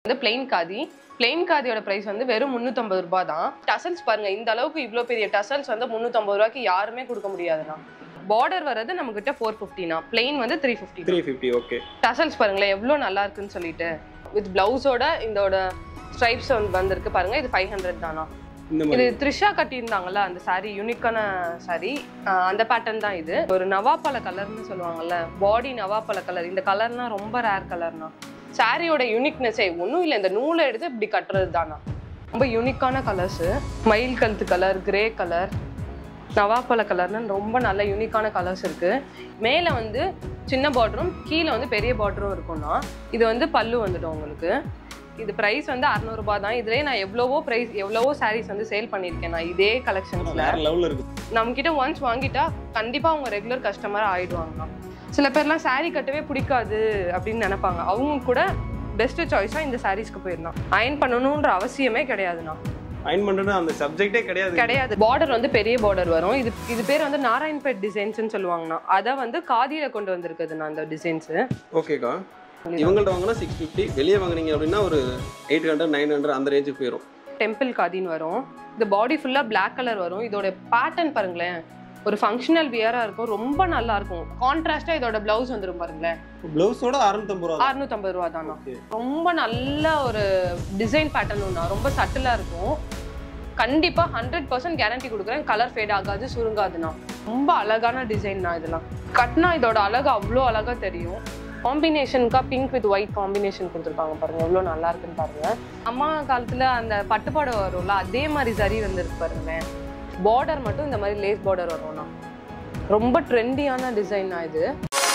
வந்து plain khadi plain காதியோட price வந்து வெறும் முந்நூற்றம்பது ரூபாய் தான் டசல்ஸ் பாருங்க இந்த அளவுக்கு இவ்வளோ பெரிய டசல்ஸ் வந்து முந்நூற்றம்பது ரூபாய்க்கு யாருமே கொடுக்க முடியாதுண்ணா பார்டர் வர்றது நம்ம கிட்ட ஃபோர் ஃபிஃப்டினா பிளெயின் வந்து three fifty three fifty okay tassels பாருங்களேன் எவ்வளோ நல்லா இருக்குன்னு சொல்லிட்டு வித் பிளவுஸோட இதோட ஸ்ட்ரைப்ஸ் வந்து வந்திருக்கு பாருங்க இது ஃபைவ் ஹண்ட்ரட் தானா இந்த இது மாதிரி த்ரிஷா கட்டியிருந்தாங்கல்ல அந்த saree யூனிக்கான saree ஆஹ் அந்த பேட்டர்ன் தான் இது ஒரு நவாப்பழ கலர்னு சொல்லுவாங்கல்ல பாடி நவாப்பழ கலர் இந்த கலர்னா ரொம்ப ரேர் கலர்னா சாரியோட யூனிக்னஸே ஒன்றும் இல்லை இந்த நூலை எடுத்து இப்படி கட்டுறது தானா ரொம்ப யூனிக்கான கலர்ஸு மயில் கழுத்து கலர் கிரே கலர் நவாப்பழ கலர்னு ரொம்ப நல்ல யூனிக்கான கலர்ஸ் இருக்கு மேலே வந்து சின்ன பார்டரும் கீழே வந்து பெரிய பார்டரும் இருக்கும்னா இது வந்து பல்லு வந்துடும் உங்களுக்கு இது ப்ரைஸ் வந்து அறநூறுபா தான் இதுலேயே நான் எவ்வளவோ ப்ரைஸ் எவ்வளவோ சாரீஸ் வந்து சேல் பண்ணியிருக்கேன் நான் இதே கலெக்ஷன்ஸில் வேற லெவல்ல இருக்கு நம்ம கிட்ட ஒன்ஸ் வாங்கிட்டா கண்டிப்பா அவங்க ரெகுலர் கஸ்டமர் ஆயிடுவாங்க சில பேர்லாம் saree கட்டவே பிடிக்காது அப்படின்னு நினைப்பாங்க அவங்க கூட பெஸ்ட் சாய்ஸா இந்த சாரீஸ்க்கு போயிடலாம் அயன் பண்ணணுன்ற அவசியமே கிடையாதுண்ணா அயன் பண்றது அந்த சப்ஜெக்டே கிடையாது கிடையாது பார்டர் வந்து பெரிய பார்டர் வரும் இது இது பேர் வந்து நாராயண்பேட் டிசைன்ஸ்னு சொல்லுவாங்கண்ணா அதை வந்து காதியில கொண்டு வந்திருக்குதுண்ணா அந்த டிசைன்ஸ் ஓகேக்கா இவங்கள்ட்ட வாங்கினா சிக்ஸ் ஃபிஃப்டி வெளியே வாங்குனீங்க அப்படின்னா ஒரு எயிட் ஹண்ட்ரட் நைன் ஹண்ட்ரட் அந்த ரேஞ்சுக்கு போயிடும் டெம்பிள் காதின்னு வரும் இந்த பாடி ஃபுல்லா Black கலர் வரும் இதோட பேட்டர்ன் பாருங்களேன் ஒரு ஃபங்க்ஷனல் வியரா இருக்கும் ரொம்ப நல்லா இருக்கும் கான்ட்ராஸ்டா இதோட பிளவுஸ் வந்துரும் பாருங்களேன் பிளவுஸோட அறுநூத்தம்பது ரூபா அறுநூத்தம்பது ரூபா தானா Okay. ரொம்ப நல்ல ஒரு டிசைன் பேட்டர்ன் ஒன்றா ரொம்ப சட்டிலா இருக்கும் கண்டிப்பா ஹண்ட்ரட் பர்சன்ட் கேரண்டி கொடுக்குறேன் கலர் ஃபேட் ஆகாது சுருங்காதுண்ணா ரொம்ப அழகான டிசைன் தான் இதெல்லாம் கட்டினா இதோட அழகு அவ்வளோ அழகா தெரியும் காம்பினேஷனுக்கா பிங்க் வித் ஒயிட் காம்பினேஷன் கொடுத்துருக்காங்க பாருங்க எவ்வளோ நல்லா இருக்குன்னு பாருங்க அம்மா காலத்துல அந்த பட்டுப்பாடை வரும்ல அதே மாதிரி சரி வந்திருக்கு பாருங்களேன் பார்டர் மட்டும் இந்த மாதிரி லேஸ் பார்டர் வரும்ண்ணா ரொம்ப ட்ரெண்டியான டிசைன் தான் இது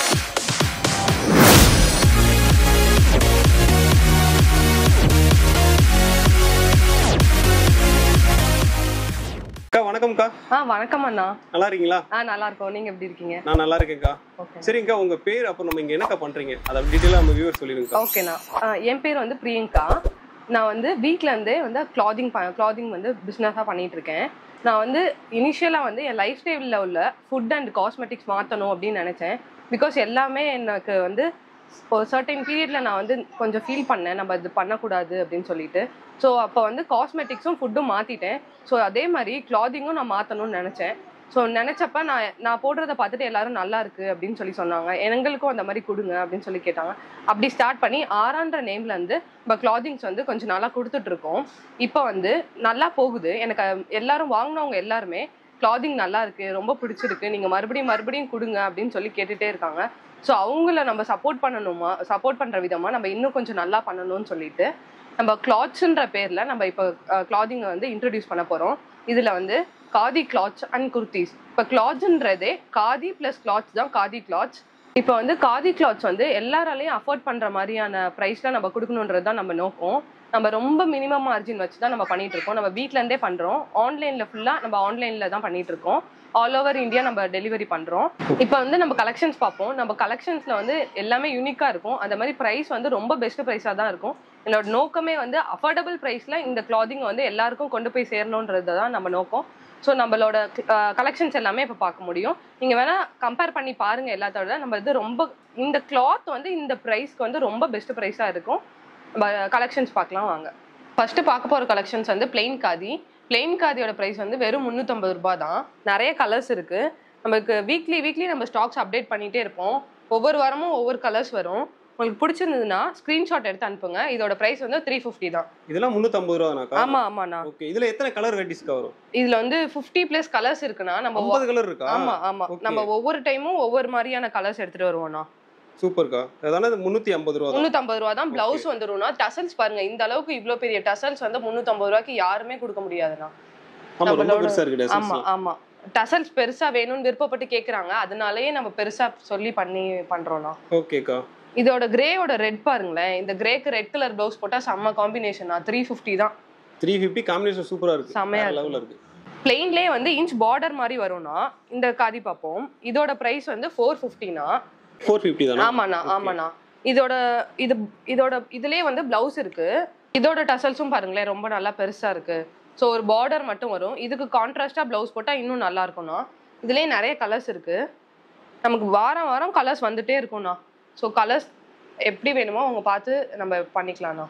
அக்கா வணக்கம்க்கா ஆ வணக்கம் அண்ணா நல்லா இருக்கீங்களா ஆ நல்லா இருக்கோம் நீங்க எப்படி இருக்கீங்க நான் நல்லா இருக்கேன்க்கா ஓகே சரிங்கக்கா உங்க பேர் அப்போ நம்ம இங்க என்னக்கா பண்றீங்க அதை டீட்டெயிலாக நம்ம வியூவர் சொல்லிடுங்கக்கா ஓகேண்ணா ஆ, என் பேர் வந்து பிரியங்கா நான் வந்து வீட்ல இருந்தே வந்து கிளாதிங் கிளாதிங் வந்து பிஸ்னஸாக பண்ணிட்டு இருக்கேன் நான் வந்து இனிஷியலாக வந்து என் லைஃப் ஸ்டைலில் உள்ள ஃபுட் அண்ட் காஸ்மெட்டிக்ஸ் மாற்றணும் அப்படின்னு நினச்சேன் பிகாஸ் எல்லாமே எனக்கு வந்து ஒரு சர்டைன் பீரியடில் நான் வந்து கொஞ்சம் ஃபீல் பண்ணேன் நம்ம இது பண்ணக்கூடாது அப்படின்னு சொல்லிட்டு ஸோ அப்போ வந்து காஸ்மெட்டிக்ஸும் ஃபுட்டும் மாற்றிட்டேன் ஸோ அதே மாதிரி கிளாதிங்கும் நான் மாற்றணும்னு நினச்சேன் ஸோ நினச்சப்ப நான் நான் போடுறத பார்த்துட்டு எல்லாரும் நல்லா இருக்கு அப்படின்னு சொல்லி சொன்னாங்க எங்களுக்கும் அந்த மாதிரி கொடுங்க அப்படின்னு சொல்லி கேட்டாங்க அப்படி ஸ்டார்ட் பண்ணி ஆறான்ற நேம்ல இருந்து நம்ம கிளாதிங்ஸ் வந்து கொஞ்சம் நல்லா கொடுத்துட்டு இருக்கோம் இப்போ வந்து நல்லா போகுது எனக்கு அஹ், எல்லாரும் வாங்கினவங்க எல்லாருமே கிளாதிங் நல்லா இருக்கு ரொம்ப பிடிச்சிருக்கு நீங்க மறுபடியும் மறுபடியும் கொடுங்க அப்படின்னு சொல்லி கேட்டுட்டே இருக்காங்க ஸோ அவங்கள நம்ம சப்போர்ட் பண்ணணுமா சப்போர்ட் பண்ற விதமா நம்ம இன்னும் கொஞ்சம் நல்லா பண்ணணும்னு சொல்லிட்டு நம்ம கிளாத்ஸ்ன்ற பேர்ல நம்ம இப்போ கிளாதிங்கை வந்து இன்ட்ரடியூஸ் பண்ண போறோம் இதுல வந்து காதி கிளாத்ஸ் அண்ட் குர்த்திஸ் இப்போ கிளாத்ஸ்ன்றதே காதி ப்ளஸ் கிளாத்ஸ் தான் காதி கிளாத்ஸ் இப்போ வந்து காதி கிளாத்ஸ் வந்து எல்லாராலையும் அஃபோர்ட் பண்ற மாதிரியான ப்ரைஸ்ல நம்ம கொடுக்கணுன்றது தான் நம்ம நோக்கம் நம்ம ரொம்ப மினிமம் மார்ஜின் வச்சு தான் நம்ம பண்ணிட்டு இருக்கோம் நம்ம வீட்ல இருந்தே பண்றோம் ஆன்லைன்ல ஃபுல்லா நம்ம ஆன்லைன்ல தான் பண்ணிட்டு இருக்கோம் ஆல் ஓவர் இந்தியா நம்ம டெலிவரி பண்றோம் இப்போ வந்து நம்ம கலெக்ஷன்ஸ் பார்ப்போம் நம்ம கலெக்ஷன்ஸ்ல வந்து எல்லாமே யூனிக்கா இருக்கும் அந்த மாதிரி பிரைஸ் வந்து ரொம்ப பெஸ்ட் பிரைஸா தான் இருக்கும் என்னோட நோக்கமே வந்து அஃபோர்டபுள் பிரைஸ்ல இந்த கிளாதிங் வந்து எல்லாருக்கும் கொண்டு போய் சேரணுன்றது தான் நம்ம நோக்கம் ஸோ நம்மளோட கலெக்ஷன்ஸ் எல்லாமே இப்போ பார்க்க முடியும் நீங்கள் வேணால் கம்பேர் பண்ணி பாருங்க எல்லாத்தோட நம்ம இது ரொம்ப இந்த கிளாத் வந்து இந்த ப்ரைஸ்க்கு வந்து ரொம்ப பெஸ்ட் ப்ரைஸாக இருக்கும் நம்ம கலெக்ஷன்ஸ் பார்க்கலாம் வாங்க ஃபர்ஸ்ட் பார்க்க போகிற கலெக்ஷன்ஸ் வந்து பிளெயின் காதி பிளெயின் காதியோட ப்ரைஸ் வந்து வெறும் முந்நூற்றம்பது ரூபாய் தான் நிறைய கலர்ஸ் இருக்கு நமக்கு வீக்லி வீக்லி நம்ம ஸ்டாக்ஸ் அப்டேட் பண்ணிட்டே இருப்போம் ஒவ்வொரு வாரமும் ஒவ்வொரு கலர்ஸ் வரும் உங்களுக்கு பிடிச்சிருந்ததுன்னா ஸ்க்ரீன்ஷாட் எடுத்து அனுப்புங்க இதோட ப்ரைஸ் வந்து த்ரீ ஃபிஃப்டி தான் இதெல்லாம் முந்நூற்றம்பது ரூபானாக்கா ஆமா ஆமாண்ணா ஓகே இதுல எத்தனை கலர் வெரைட்டிஸ்க்கா வரும் இதுல வந்து 50 பிளஸ் கலர்ஸ் இருக்குண்ணா நம்ம ஒ- ஐம்பது கலர் இருக்கா ஆமா ஆமா Okay. நம்ம ஒவ்வொரு டைமும் ஒவ்வொரு மாதிரியான கலர்ஸ் எடுத்துட்டு வருவோம்னா சூப்பர்க்கா அதான முந்நூற்றி ஐம்பது ரூபா தான் முந்நூத்தம்பது ரூபா தான் பிளவுஸ் வந்துரும்னா டசல்ஸ் பாருங்க இந்த அளவுக்கு இவ்ளோ பெரிய டசல்ஸ் வந்து முந்நூத்தம்பது ரூபாய்க்கு யாருமே கொடுக்க முடியாதுண்ணா ஆமா ரொம்ப நம்மளோட- பெருசா இருக்கு ஆமா designs. ஆமா டசல்ஸ் பெருசா வேணும்னு விருப்பப்பட்டு கேக்குறாங்க அதனாலயே நம்ம பெருசா சொல்லி பண்ணி பண்றோம்னா ஓகேக்கா இதோட கிரேயோட ரெட் பாருங்களேன் இந்த கிரேக்கு ரெட் கலர் பிளவுஸ் போட்டா செம்ம காம்பினேஷனா த்ரீ ஃபிஃப்டி தான் த்ரீ ஃபிஃப்டி காம்பினேஷன் சூப்பரா இருக்கு செமையா இருக்கு. லெவலில் இருக்கு பிளெயின்லேயே வந்து இன்ச் பார்டர் மாதிரி வரும்னா இந்த காதி பார்ப்போம் இதோட பிரைஸ் வந்து ஃபோர் ஃபிஃப்டினா ஃபோர் ஃபிஃப்டி தானே ஆமாண்ணா ஆமாண்ணா இதோட இது இதோட இதுலயே வந்து பிளவுஸ் இருக்கு இதோட டசல்ஸும் பாருங்களேன் ரொம்ப நல்லா பெருசா இருக்கு ஸோ ஒரு பார்டர் மட்டும் வரும் இதுக்கு கான்ட்ராஸ்டா பிளவுஸ் போட்டா இன்னும் நல்லா இருக்கும்ண்ணா இதுலயே நிறைய கலர்ஸ் இருக்கு நமக்கு வாரம் வாரம் கலர்ஸ் வந்துட்டே இருக்கும்ண்ணா ஸோ கலர்ஸ் எப்படி வேணுமோ அவங்க பார்த்து நம்ம பண்ணிக்கலாம்ண்ணா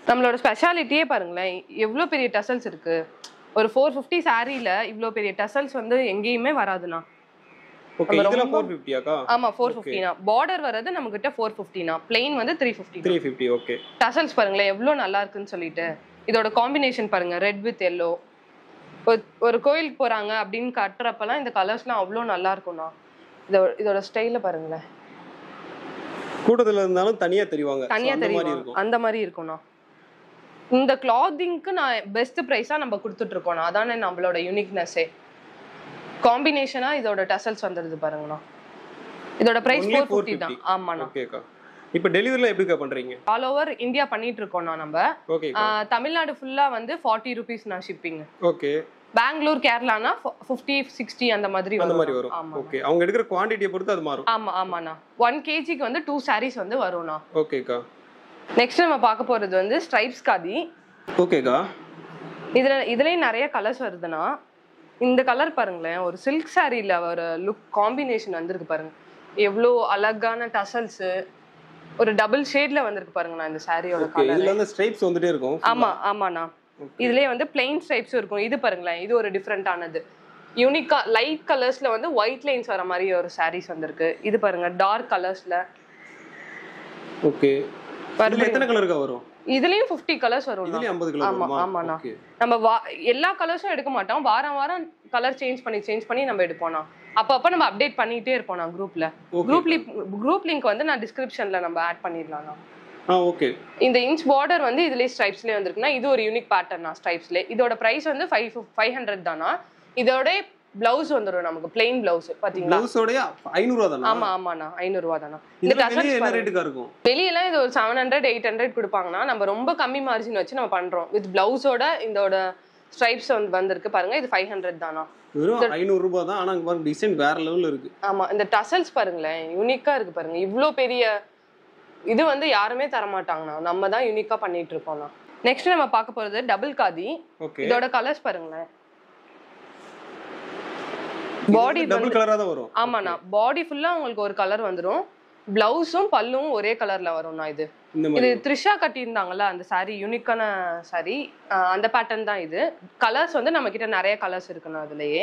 நம்மளோட ஸ்பெஷாலிட்டியே பாருங்களேன் எவ்வளோ பெரிய டசல்ஸ் இருக்கு ஒரு ஃபோர் ஃபிஃப்டி சாரியில் இவ்வளோ பெரிய டசல்ஸ் வந்து எங்கேயுமே வராதுண்ணா ஓகே நம்ம இதெல்லாம் ரொம்ப- ஃபோர் ஃபிஃப்டியாக்கா ஆமாம் ஃபோர் Okay. ஃபிஃப்டினா பார்டர் வர்றது நம்ம கிட்ட ஃபோர் ஃபிஃப்டினா பிளெயின் வந்து three fifty three fifty okay tassels பாருங்களேன் எவ்வளோ நல்லா இருக்குன்னு சொல்லிட்டு இதோட காம்பினேஷன் பாருங்க ரெட் வித் எல்லோ ஒரு கோயிலுக்கு போறாங்க அப்படின்னு கட்டுறப்பெல்லாம் இந்த கலர்ஸ்லாம் அவ்வளோ நல்லா இருக்கும்ண்ணா இதோட இதோட ஸ்டைல பாருங்களேன் கூட்டத்துல இருந்தாலும் தனியா தெரிவாங்க So, தனியா அந்த மாதிரி தெரியும் இருக்கும் அந்த மாதிரி இருக்கும்ண்ணா இந்த கிளாத்திங்க்கு நான் பெஸ்ட் ப்ரைஸா நம்ம கொடுத்துட்டு இருக்கோம்ண்ணா அதானே நம்மளோட யூனிக்னஸே காம்பினேஷனா இதோட டசல்ஸ் வந்துடுது பாருங்கண்ணா இதோட பிரைஸ் Only ஃபோர் ஃபிஃப்டி தான் 450. ஆமாண்ணா ஓகேக்கா இப்போ டெலிவரியில் எப்படிக்கா பண்றீங்க ஆல் ஓவர் இந்தியா பண்ணிட்டு இருக்கோம்ண்ணா நம்ம ஓகே ஆஹ், தமிழ்நாடு ஃபுல்லா வந்து ஃபார்ட்டி ருபீஸ்ண்ணா ஷிப்பிங் ஓகே பெங்களூர் கேரளானா ஃபிஃப்டி சிக்ஸ்டி அந்த மாதிரி அந்த வரும் மாதிரி வரும் ஆமா ஓகே அவங்க எடுக்கிற குவாண்டிட்டியை பொறுத்து அது மாறும் ஆமா ஆமாண்ணா ஒன் கேஜிக்கு வந்து டூ sarees வந்து வரும்ண்ணா ஓகேக்கா நெக்ஸ்ட் நம்ம பார்க்க போறது வந்து ஸ்ட்ரைப்ஸ் காதி ஓகேக்கா இதுல இதுலயும் நிறைய கலர்ஸ் வருதுண்ணா இந்த கலர் பாருங்களேன் ஒரு சில்க் சாரியில ஒரு லுக் காம்பினேஷன் வந்திருக்கு பாருங்க எவ்வளோ அழகான டசல்ஸ் ஒரு டபுள் ஷேட்ல வந்திருக்கு பாருங்கண்ணா இந்த சாரியோட ஓகே கலர் இதுல வந்து ஸ்ட்ரைப்ஸ் வந்துட்டே இருக்கும் ஆமா ஆமாண்ணா Okay. இதுலயே வந்து பிளெயின் ஸ்ட்ரைப்ஸ் இருக்கும் இது பாருங்களேன் இது ஒரு டிஃப்ரெண்டானது யூனிக்கா லைட் கலர்ஸ்ல வந்து ஒயிட் லைன்ஸ் வர மாதிரி ஒரு sarees வந்திருக்கு இது பாருங்க டார்க் கலர்ஸ்ல ஓகே இதுல எத்தனை கலருக்கா வரும் இதுலயும் 50 கலர்ஸ் வரும் இதுலயும் 50 கலர் ஆமா, வருமா ஆமாண்ணா. ஓகே நம்ம வா- எல்லா கலர்ஸும் எடுக்க மாட்டோம் வாரம் வாரம் கலர் சேஞ்ச் பண்ணி சேஞ்ச் பண்ணி நம்ம எடுப்போம்னா அப்பப்ப நம்ம அப்டேட் பண்ணிட்டே இருப்போம் நான் குரூப்ல Okay. Group link group link வந்து நான் டிஸ்கிரிப்ஷன்ல நம்ம ஆட் பண்ணிடலாம் ஆ ஓகே இந்த இன்ச் பார்டர் வந்து இதுலயே ஸ்ட்ரைப்ஸ்லயே வந்திருக்குன்னா இது ஒரு யூனிக் பேட்டர்னா ஸ்ட்ரைப்ஸ்ல இதோட பிரைஸ் வந்து ஃபைவ் ஃபைவ் ஹண்ட்ரட் தானா இதோட பிளவுஸ் வந்துடும் நமக்கு பிளெயின் பிளவுஸ் பாத்தீங்களா பிளவுஸோடய ஐநூறுவா தானா ஆமா ஆமாண்ணா ஐநூறு ரூபா தானா இந்த இதுல வெளியே டசல்ஸ் என்ன ரேட்டுக்கா இருக்கும் வெளியெல்லாம் இது ஒரு செவன் ஹண்ட்ரட் எயிட் ஹண்ட்ரட் கொடுப்பாங்கன்னா நம்ம ரொம்ப கம்மி மார்ஜின் வச்சு நம்ம பண்றோம் வித் பிளவுஸோட இதோட ஸ்ட்ரைப்ஸ் வந்து வந்திருக்கு பாருங்க இது ஃபைவ் ஹண்ட்ரட் தானா வெறும் ஐநூறு ரூபாய் தான் ஆனா அங்க பாருங்க டிசைன் வேற லெவல்ல இருக்கு ஆமா இந்த டசல்ஸ் பாருங்களேன் யூனிக்கா இருக்கு பாருங்க இவ்ளோ பெரிய இது வந்து யாருமே தர மாட்டாங்கண்ணா நம்ம தான் யூனிக்கா பண்ணிட்டு இருக்கோம்ண்ணா நெக்ஸ்ட் நம்ம பார்க்க போறது டபுள் காதி ஓகே இதோட கலர்ஸ் பாருங்களேன் பாடி டபுள் கலரா தான் வரும் ஆமாண்ணா பாடி ஃபுல்லா உங்களுக்கு ஒரு கலர் வந்துரும் பிளவுஸும் பல்லும் ஒரே கலர்ல வரும்ண்ணா இது இந்த இது மாதிரி த்ரிஷா கட்டியிருந்தாங்கல்ல அந்த saree யூனிக்கான saree ஆஹ் அந்த பேட்டர்ன் தான் இது கலர்ஸ் வந்து நம்ம கிட்ட நிறைய கலர்ஸ் இருக்குண்ணா அதுலயே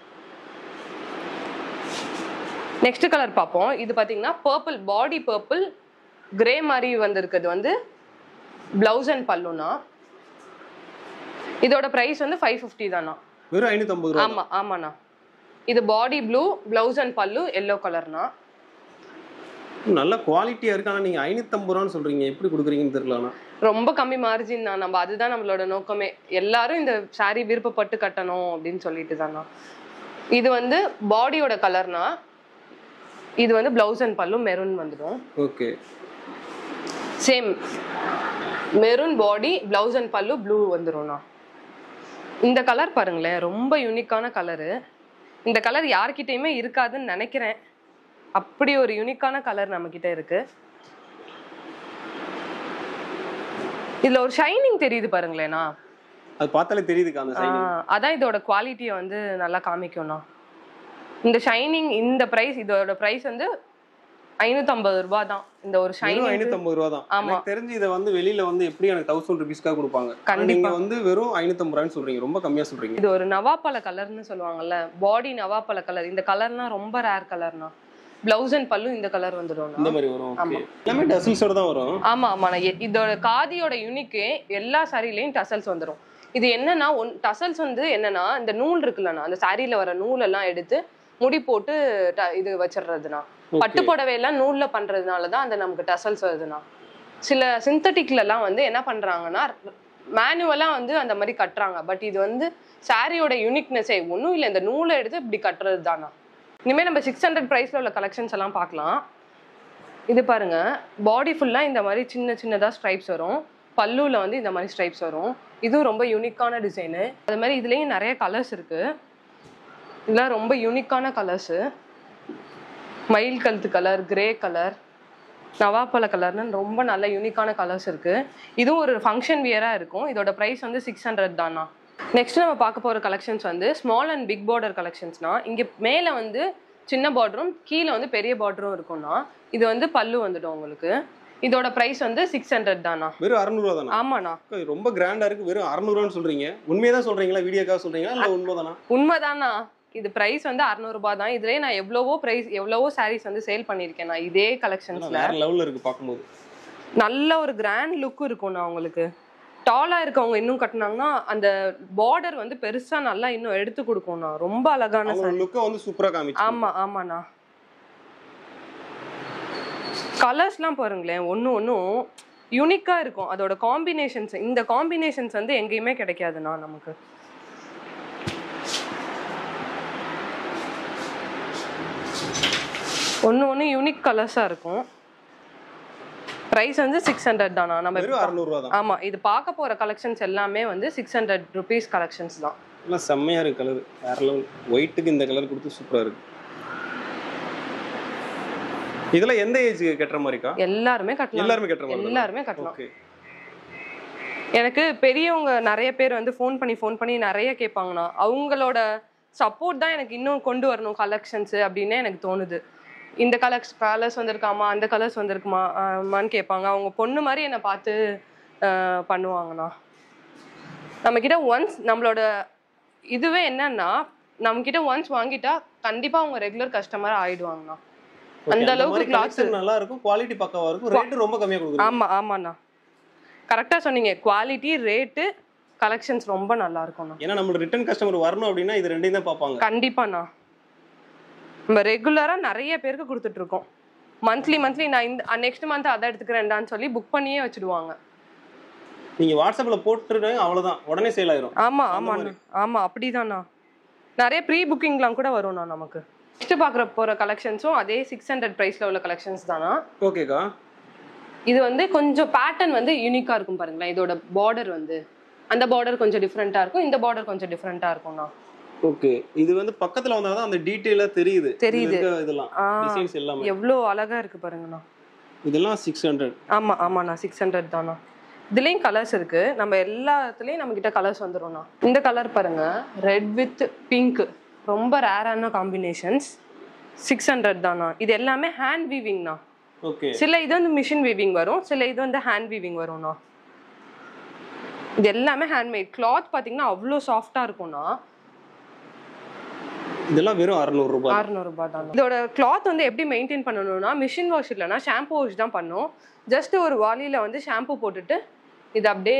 நெக்ஸ்ட் கலர் பார்ப்போம் இது பாத்தீங்கன்னா பர்பிள் பாடி பர்பிள் கிரே மாதிரி வந்திருக்கிறது வந்து பிளவுஸ் அண்ட் பல்லுனா இதோட பிரைஸ் வந்து ஃபைவ் ஃபிஃப்டி தானா வெறும் ஐநூத்தி ஐம்பது ரூபா ஆமா ஆமாண்ணா இது body blue blouse and pallu yellow கலர்னா நல்ல குவாலிட்டியா இருக்கு ஆனா நீங்க ஐநூத்தி ஐம்பது ரூபான்னு சொல்றீங்க எப்படி கொடுக்குறீங்கன்னு தெரியல ஆனா ரொம்ப கம்மி மார்ஜின் தான் நம்ம அதுதான் நம்மளோட நோக்கமே எல்லாரும் இந்த saree விருப்பப்பட்டு கட்டணும் அப்படின்னு சொல்லிட்டு தானா இது வந்து பாடியோட கலர்னா இது வந்து பிளவுஸ் அண்ட் பல்லு மெரூன் வந்துடும் okay same maroon body blouse and pallu blue வந்துரும்ண்ணா இந்த கலர் பாருங்களேன் ரொம்ப யூனிக்கான கலரு இந்த கலர் யார்கிட்டயுமே இருக்காதுன்னு நினைக்கிறேன் அப்படி ஒரு யூனிக்கான கலர் நம்ம கிட்ட இருக்கு இதுல ஒரு ஷைனிங் தெரியுது பாருங்களேண்ணா அது பார்த்தாலே தெரியுதுக்கா அந்த சைன் ஆஹ் அதான் இதோட குவாலிட்டியை வந்து நல்லா காமிக்கும்ண்ணா இந்த ஷைனிங் இந்த பிரைஸ் இதோட பிரைஸ் வந்து ஐநூத்தம்பது ரூபாய் தான் இந்த ஒரு வெறும் ஷைனிங் ஐநூத்தி ஐம்பது ரூபா தான் ஆமா. எனக்கு தெரிஞ்சு இதை வந்து வெளியில வந்து எப்படி எனக்கு தௌசண்ட் ருபீஸ்க்காக கொடுப்பாங்க ஆனா கண்டிப்பா. நீங்க வந்து வெறும் ஐநூத்தி ஐம்பது ரூபான்னு சொல்றீங்க ரொம்ப கம்மியா சொல்றீங்க இது ஒரு நவாப்பழ கலர்னு சொல்லுவாங்கல்ல பாடி நவாப்பழ கலர் இந்த கலர்னா ரொம்ப ரேர் கலர்னா பிளவுஸ் அண்ட் பல்லு இந்த கலர் வந்துடும் இந்த மாதிரி வரும் ஆமா. ஓகே எல்லாமே டசில்ஸோட தான் வரும் ஆமா ஆமா நான் எ- இதோட காதியோட யூனிக்கு எல்லா சாரிலையும் டசல்ஸ் வந்துடும் இது என்னன்னா ஒன் டசல்ஸ் வந்து என்னன்னா இந்த நூல் இருக்குல்லண்ணா அந்த சாரியில வர நூல் எல்லாம் எடுத்து முடி போட்டு ட- இது வச்சிடுறதுண்ணா பட்டு புடவை எல்லாம் நூல்ல பண்றதுனால தான் அந்த நமக்கு டசல்ஸ் வருதுண்ணா சில சிந்தட்டிக்ல எல்லாம் வந்து என்ன பண்றாங்கன்னா மேனுவலா வந்து அந்த மாதிரி கட்டுறாங்க பட் இது வந்து சாரியோட யூனிக்னஸே ஒன்றும் இல்லை இந்த நூலை எடுத்து இப்படி கட்டுறது தானா இனிமேல் நம்ம சிக்ஸ் ஹண்ட்ரட் ப்ரைஸில் உள்ள கலெக்ஷன்ஸ் எல்லாம் பார்க்கலாம் இது பாருங்க பாடி ஃபுல்லாக இந்த மாதிரி சின்ன சின்னதாக ஸ்ட்ரைப்ஸ் வரும் பல்லுவில் வந்து இந்த மாதிரி ஸ்ட்ரைப்ஸ் வரும் இதுவும் ரொம்ப யூனிக்கான டிசைனு அது மாதிரி இதுலேயும் நிறைய கலர்ஸ் இருக்கு இதெல்லாம் ரொம்ப யூனிக்கான கலர்ஸு மயில் கழுத்து கலர் கிரே கலர் நவாப்பழ கலர்னு ரொம்ப நல்ல யூனிக்கான கலர்ஸ் இருக்கு இதுவும் ஒரு ஃபங்க்ஷன் வியராக இருக்கும் இதோட ப்ரைஸ் வந்து சிக்ஸ் ஹண்ட்ரட் தானா நெக்ஸ்ட் நம்ம பார்க்க போகிற கலெக்ஷன்ஸ் வந்து ஸ்மால் அண்ட் பிக் பார்டர் கலெக்ஷன்ஸ்னா இங்கே மேலே வந்து சின்ன பார்டரும் கீழே வந்து பெரிய பார்டரும் இருக்கும்னா இது வந்து பல்லு வந்துடும் உங்களுக்கு இதோட பிரைஸ் வந்து சிக்ஸ் ஹண்ட்ரட் தானா வெறும் அறநூறுவா தானா ஆமாண்ணா அக்கா, இது ரொம்ப கிராண்டா இருக்கு வெறும் அறநூறுவான்னு சொல்றீங்க உண்மையை தான் சொல்றீங்களா வீடியோக்காக சொல்றீங்களா இல்ல உண்மைதானா உண்மைதானா இது பிரைஸ் வந்து அறநூறுபா தான் இதுலயே நான் எவ்வளவோ பிரைஸ் எவ்வளவோ சாரீஸ் வந்து சேல் பண்ணியிருக்கேன் நான் இதே கலெக்ஷன்ஸ்ல வேற லெவல்ல இருக்கு பார்க்கும்போது நல்ல ஒரு கிராண்ட் லுக் இருக்கும்ண்ணா உங்களுக்கு டாலா இருக்கவங்க இன்னும் கட்டினாங்கன்னா அந்த பார்டர் வந்து பெருசா நல்லா இன்னும் எடுத்து கொடுக்கும்ண்ணா ரொம்ப அழகான அவங்க saree. லுக்கை வந்து சூப்பரா காமிச்சு ஆமா ஆமாண்ணா கலர்ஸ்லாம் பாருங்களேன் ஒன்று ஒன்றும் யூனிக்காக இருக்கும் அதோட காம்பினேஷன்ஸ் இந்த காம்பினேஷன்ஸ் வந்து எங்கேயுமே கிடைக்காதுண்ணா நமக்கு ஒன்று ஒன்று யூனிக் கலர்ஸாக இருக்கும் ப்ரைஸ் வந்து சிக்ஸ் ஹண்ட்ரட் தானா நம்ம வெறும் அறநூறுவா தான் ஆமாம் இது பார்க்க போகிற கலெக்ஷன்ஸ் எல்லாமே வந்து சிக்ஸ் ஹண்ட்ரட் ருபீஸ் கலெக்ஷன்ஸ் தான் எல்லாம் செம்மையா இருக்கு கலர் வேற லெவல் ஒயிட்டுக்கு இந்த கலர் கொடுத்து சூப்பரா இருக்கு இதெல்லாம் எந்த ஏஜ்க்கு கட்டுற மாதிரிக்கா எல்லாருமே கட்டலாம் எல்லாருமே கட்டுற மாதிரி எல்லாருமே கட்டலாம் ஓகே எனக்கு பெரியவங்க நிறைய பேர் வந்து ஃபோன் பண்ணி ஃபோன் பண்ணி நிறைய கேட்பாங்கண்ணா அவங்களோட சப்போர்ட் தான் எனக்கு இன்னும் கொண்டு வரணும் கலெக்ஷன்ஸ் அப்படின்னு எனக்கு தோணுது இந்த கலர்ஸ் கலர்ஸ் வந்திருக்காமா அந்த கலர்ஸ் வந்திருக்குமா ஆமான்னு கேட்பாங்க அவங்க பொண்ணு மாதிரி என்னை பார்த்து ஆஹ், பண்ணுவாங்கண்ணா நம்மக்கிட்ட ஒன்ஸ் நம்மளோட இதுவே என்னன்னா நம்மக்கிட்ட ஒன்ஸ் வாங்கிட்டா கண்டிப்பாக அவங்க ரெகுலர் கஸ்டமர் ஆயிடுவாங்கண்ணா அந்த அளவுக்கு cloth- நல்லா இருக்கும் குவாலிட்டி பக்காவா இருக்கும் ரேட் ரொம்ப கம்மியா கொடுக்குறீங்க ஆமா ஆமாண்ணா கரெக்டாக சொன்னீங்க குவாலிட்டி ரேட்டு கலெக்ஷன்ஸ் ரொம்ப நல்லா இருக்கும்ண்ணா ஏன்னா நம்ம ரிட்டர்ன் கஸ்டமர் வரணும் அப்படின்னா இது ரெண்டையும் தான் பார்ப்பாங்க கண்டிப்பாண்ணா நம்ம ரெகுலராக நிறைய பேருக்கு கொடுத்துட்டு இருக்கோம் மந்த்லி மந்த்லி நான் இந்த நெக்ஸ்ட் மந்த் அதை எடுத்துக்கிறேன்டான்னு சொல்லி புக் பண்ணியே வச்சுடுவாங்க நீங்க வாட்ஸ்அப்ல போட்டுருங்க அவ்வளவுதான் உடனே சேல் ஆயிரும் ஆமா அந்த ஆமாண்ணா ஆமா அப்படிதாண்ணா நிறைய ப்ரீ புக்கிங்லாம் கூட வரும்ண்ணா நமக்கு நெக்ஸ்ட் பார்க்குற போகிற கலெக்ஷன்ஸும் அதே சிக்ஸ் ஹண்ட்ரட் ப்ரைஸில் உள்ள கலெக்ஷன்ஸ் தானா ஓகேக்கா இது வந்து கொஞ்சம் பேட்டர்ன் வந்து யூனிக்காக இருக்கும் பாருங்களேன் இதோட பார்டர் வந்து அந்த பார்டர் கொஞ்சம் டிஃப்ரெண்ட்டாக இருக்கும் இந்த பார்டர் கொஞ்சம் டிஃப்ரெண்ட்டாக இருக்கும்ண்ணா ஓகே இது வந்து பக்கத்துல வந்தாதான் அந்த டீடைலா தெரியுது தெரியுது. இதுல இருக்க இதெல்லாம் ஆ டிசைன்ஸ் எல்லாமே எவ்வளோ அழகா இருக்கு பாருங்கண்ணா இதெல்லாம் சிக்ஸ் ஹண்ட்ரட் ஆமா ஆமாண்ணா சிக்ஸ் ஹண்ட்ரட் தானா இதுலேயும் கலர்ஸ் இருக்கு நம்ம எல்லாத்துலேயும் நம்ம கிட்ட கலர்ஸ் வந்துரும்ண்ணா இந்த கலர் பாருங்க ரெட் வித் பிங்க் ரொம்ப ரேரான காம்பினேஷன்ஸ் சிக்ஸ் ஹண்ட்ரட் தானா இது எல்லாமே ஹேண்ட் வீவிங்ண்ணா ஓகே சில இது வந்து மிஷின் வீவிங் வரும் சில இது வந்து ஹேண்ட் வீவிங் வரும்ண்ணா இது எல்லாமே ஹேண்ட்மேட் கிளாத் பார்த்தீங்கன்னா அவ்வளோ சாஃப்டாக இருக்கும்ண்ணா இதெல்லாம் வெறும் அறுநூறு ரூபாய் அறுநூறுபா தான் இதோட கிளாத் வந்து எப்படி மெயின்டைன் பண்ணணும்னா மிஷின் வாஷ் இல்லைனா ஷாம்பு வாஷ் தான் பண்ணும் ஜஸ்ட் ஒரு வாளியில் வந்து ஷாம்பு போட்டுட்டு இதை அப்படியே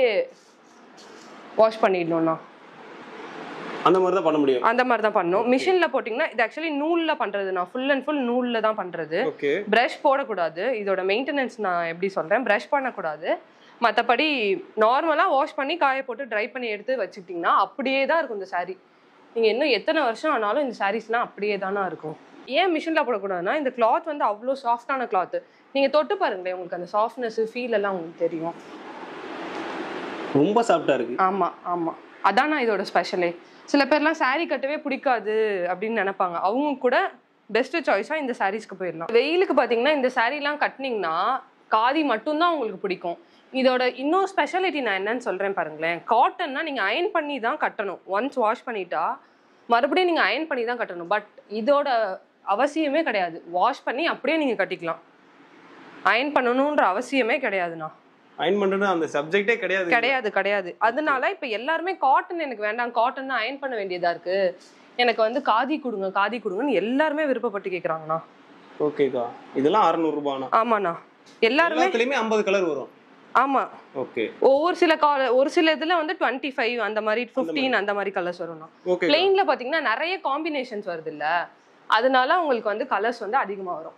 வாஷ் பண்ணிடணும்ண்ணா அந்த மாதிரி தான் பண்ண முடியும் அந்த மாதிரி தான் பண்ணும் மிஷினில் போட்டிங்கன்னா இது ஆக்சுவலி நூலில் பண்ணுறதுண்ணா ஃபுல் அண்ட் ஃபுல் நூலில் தான் பண்ணுறது ஓகே ப்ரஷ் போடக்கூடாது இதோட மெயின்டெனன்ஸ் நான் எப்படி சொல்கிறேன் ப்ரஷ் பண்ணக்கூடாது மற்றபடி நார்மலாக வாஷ் பண்ணி காய போட்டு ட்ரை பண்ணி எடுத்து வச்சுக்கிட்டிங்கன்னா அப்படியே தான் இருக்கும் இந்த saree நீங்கள் இன்னும் எத்தனை வருஷம் ஆனாலும் இந்த சாரீஸ்லாம் அப்படியே தானே இருக்கும் ஏன் மிஷினில் போடக்கூடாதுன்னா இந்த கிளாத் வந்து அவ்வளோ சாஃப்டான கிளாத் நீங்கள் தொட்டு பாருங்களேன் உங்களுக்கு அந்த சாஃப்ட்னஸ் ஃபீல் எல்லாம் உங்களுக்கு தெரியும் ரொம்ப சாஃப்டா இருக்கு ஆமாம் ஆமாம் அதான் நான் இதோட ஸ்பெஷலே சில பேர்லாம் saree கட்டவே பிடிக்காது அப்படின்னு நினைப்பாங்க அவங்க கூட பெஸ்ட் சாய்ஸாக இந்த சாரீஸ்க்கு போயிடலாம் வெயிலுக்கு பார்த்தீங்கன்னா இந்த சாரீலாம் கட்டினீங்கன்னா காதி மட்டும்தான் உங்களுக்கு பிடிக்கும் இதோட இன்னொரு ஸ்பெஷாலிட்டி நான் என்னன்னு சொல்கிறேன் பாருங்களேன் காட்டன்னா நீங்கள் அயன் பண்ணி தான் கட்டணும் ஒன்ஸ் வாஷ் பண்ணிட்டா மறுபடியும் நீங்கள் அயன் பண்ணி தான் கட்டணும் பட் இதோட அவசியமே கிடையாது வாஷ் பண்ணி அப்படியே நீங்கள் கட்டிக்கலாம் அயன் பண்ணணுன்ற அவசியமே கிடையாதுண்ணா அயன் பண்றது அந்த சப்ஜெக்டே கிடையாது கிடையாது கிடையாது அதனால இப்ப எல்லாருமே காட்டன் எனக்கு வேண்டாம் காட்டன் அயன் பண்ண வேண்டியதா இருக்கு எனக்கு வந்து காதி கொடுங்க காதி கொடுங்கன்னு எல்லாருமே விருப்பப்பட்டு கேக்குறாங்கண்ணா ஓகேக்கா இதெல்லாம் அறுநூறு ரூபாய்னா ஆமாண்ணா எல்லாருமே எல்லாத்துலயுமே ஐம்பது கலர் வரும் ஆமா ஓகே ஒவ்வொரு சில கால ஒரு சில இதுல வந்து டுவெண்ட்டி ஃபைவ் அந்த மாதிரி ஃபிஃப்டீன் அந்த மாதிரி கலர்ஸ் வரும்ண்ணா ஓகே பிளெயின்ல பாத்தீங்கன்னா நிறைய காம்பினேஷன்ஸ் வருது இல்ல அதனால உங்களுக்கு வந்து கலர்ஸ் வந்து அதிகமா வரும்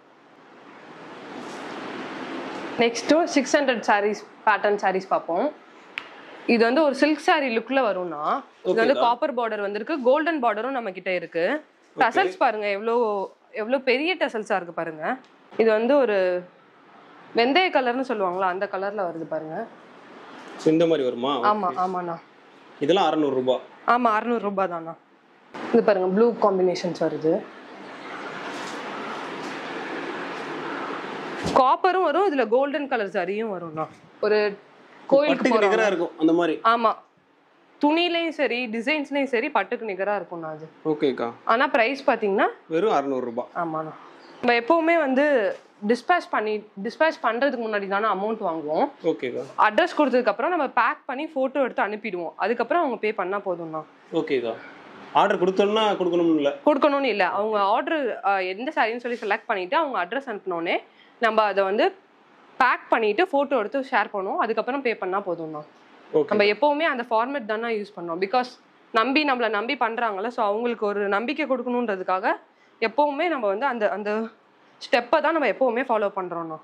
next six hundred sarees pattern sarees பார்ப்போம் இது வந்து ஒரு சில்க் saree லுக்ல வரும்னா இது வந்து Okay-கா. காப்பர் பார்டர் வந்திருக்கு கோல்டன் பார்டரும் நம்ம கிட்ட இருக்கு டசல்ஸ் பாருங்க எவ்வளோ எவ்வளோ பெரிய டசல்ஸா இருக்கு பாருங்க இது வந்து ஒரு வெந்தய கலர்னு சொல்லுவாங்களா அந்த கலர்ல வருது பாருங்க இந்த மாதிரி வருமா ஆமா ஆமாண்ணா இதெல்லாம் அறுநூறு ரூபாய் ஆமா அறுநூறு ரூபாய் தானா இது பாருங்க ப்ளூ காம்பினேஷன்ஸ் வருது காப்பரும் வரும் இதுல கோல்டன் கலர் சாரியும் வரும்ண்ணா ஒரு கோயிலுக்கு பட்டுக்கு போறோம் நிகரா இருக்கும் அந்த மாதிரி ஆமா துணிலையும் சரி டிசைன்ஸ்லயும் சரி பட்டுக்கு நிகரா இருக்கும்ண்ணா அது ஓகேக்கா ஆனா பிரைஸ் பாத்தீங்கன்னா வெறும் அறுநூறு ரூபாய் ஆமாண்ணா நம்ம எப்பவுமே வந்து டிஸ்பேச் பண்ணி டிஸ்பேச் பண்றதுக்கு முன்னாடி தானே அமௌண்ட் வாங்குவோம் ஓகேக்கா அட்ரஸ் கொடுத்ததுக்கு அப்புறம் நம்ம பேக் பண்ணி போட்டோ எடுத்து அனுப்பிடுவோம் அதுக்கப்புறம் அவங்க பே பண்ணா போதும்ண்ணா ஓகேக்கா ஆர்டர் கொடுத்தோம்னா கொடுக்கணும்னு இல்லை கொடுக்கணும்னு இல்லை அவங்க ஆர்டர் எந்த சாரின்னு சொல்லி செலக்ட் பண்ணிட்டு அவங்க அட்ரஸ் அனுப்பினோடனே நம்ம அதை வந்து பேக் பண்ணிட்டு போட்டோ எடுத்து ஷேர் பண்ணுவோம் அதுக்கப்புறம் பே பண்ணா போதும்ண்ணா ஓகே நம்ம எப்பவுமே அந்த ஃபார்மேட் தானே யூஸ் பண்ணோம் பிகாஸ் நம்பி நம்மளை நம்பி பண்றாங்கல்ல ஸோ அவங்களுக்கு ஒரு நம்பிக்கை கொடுக்கணுன்றதுக்காக எப்பவுமே நம்ம வந்து அந்த அந்த ஸ்டெப்பை தான் நம்ம எப்பவுமே ஃபாலோ பண்றோம்ண்ணா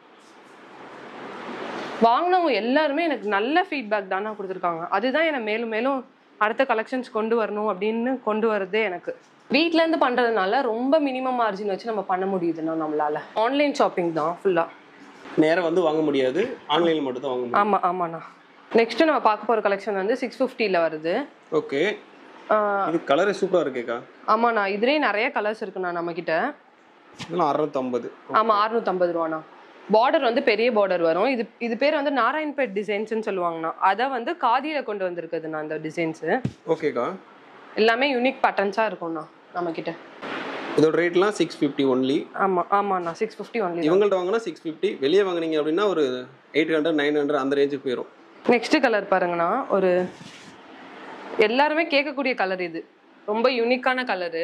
வாங்கினவங்க எல்லாருமே எனக்கு நல்ல ஃபீட்பேக் தானே கொடுத்துருக்காங்க அதுதான் என்னை மேலும் மேலும் அடுத்த கலெக்ஷன்ஸ் கொண்டு வரணும் அப்படின்னு கொண்டு வரதே எனக்கு வீட்ல இருந்து பண்றதுனால ரொம்ப மினிமம் மார்ஜின் வச்சு நம்ம பண்ண முடியுதுண்ணா நம்மளால ஆன்லைன் ஷாப்பிங் தான் ஃபுல்லா நேரா வந்து வாங்க முடியாது ஆன்லைனில் மட்டும் தான் வாங்க முடியும் ஆமா ஆமாண்ணா நெக்ஸ்ட் நம்ம பார்க்க போற கலெக்ஷன் வந்து சிக்ஸ் ஃபிஃப்டியில் வருது ஓகே ஆஹ் இது கலரே சூப்பராக இருக்கேக்கா ஆமாண்ணா இதுலயே நிறைய கலர்ஸ் இருக்குண்ணா நம்ம கிட்ட இதெல்லாம் அறுநூத்தம்பது ஆமா அறுநூத்தம்பது ரூபாண்ணா பார்டர் வந்து பெரிய பார்டர் வரும் இது இது பேர் வந்து நாராயண்பேட் டிசைன்ஸ்னு சொல்லுவாங்கண்ணா அதை வந்து காதியில கொண்டு வந்திருக்குதுண்ணா அந்த டிசைன்ஸ் ஓகேக்கா எல்லாமே யூனிக் பேட்டர்ன்ஸா இருக்கும்ண்ணா நம்ம கிட்ட இதோட ரேட்லாம் சிக்ஸ் ஃபிஃப்டி ஒன்லி ஆமா ஆமாண்ணா சிக்ஸ் ஃபிஃப்டி ஒன்லி இவங்கள்ட்ட வாங்கினா சிக்ஸ் ஃபிஃப்டி வெளியே வாங்குனீங்க அப்படின்னா ஒரு எயிட் ஹண்ட்ரட் நைன் ஹண்ட்ரட் அந்த ரேஞ்சுக்கு போயிடும் நெக்ஸ்ட் கலர் பாருங்கண்ணா ஒரு எல்லாருமே கேட்கக்கூடிய கலர் இது ரொம்ப யூனிக்கான கலரு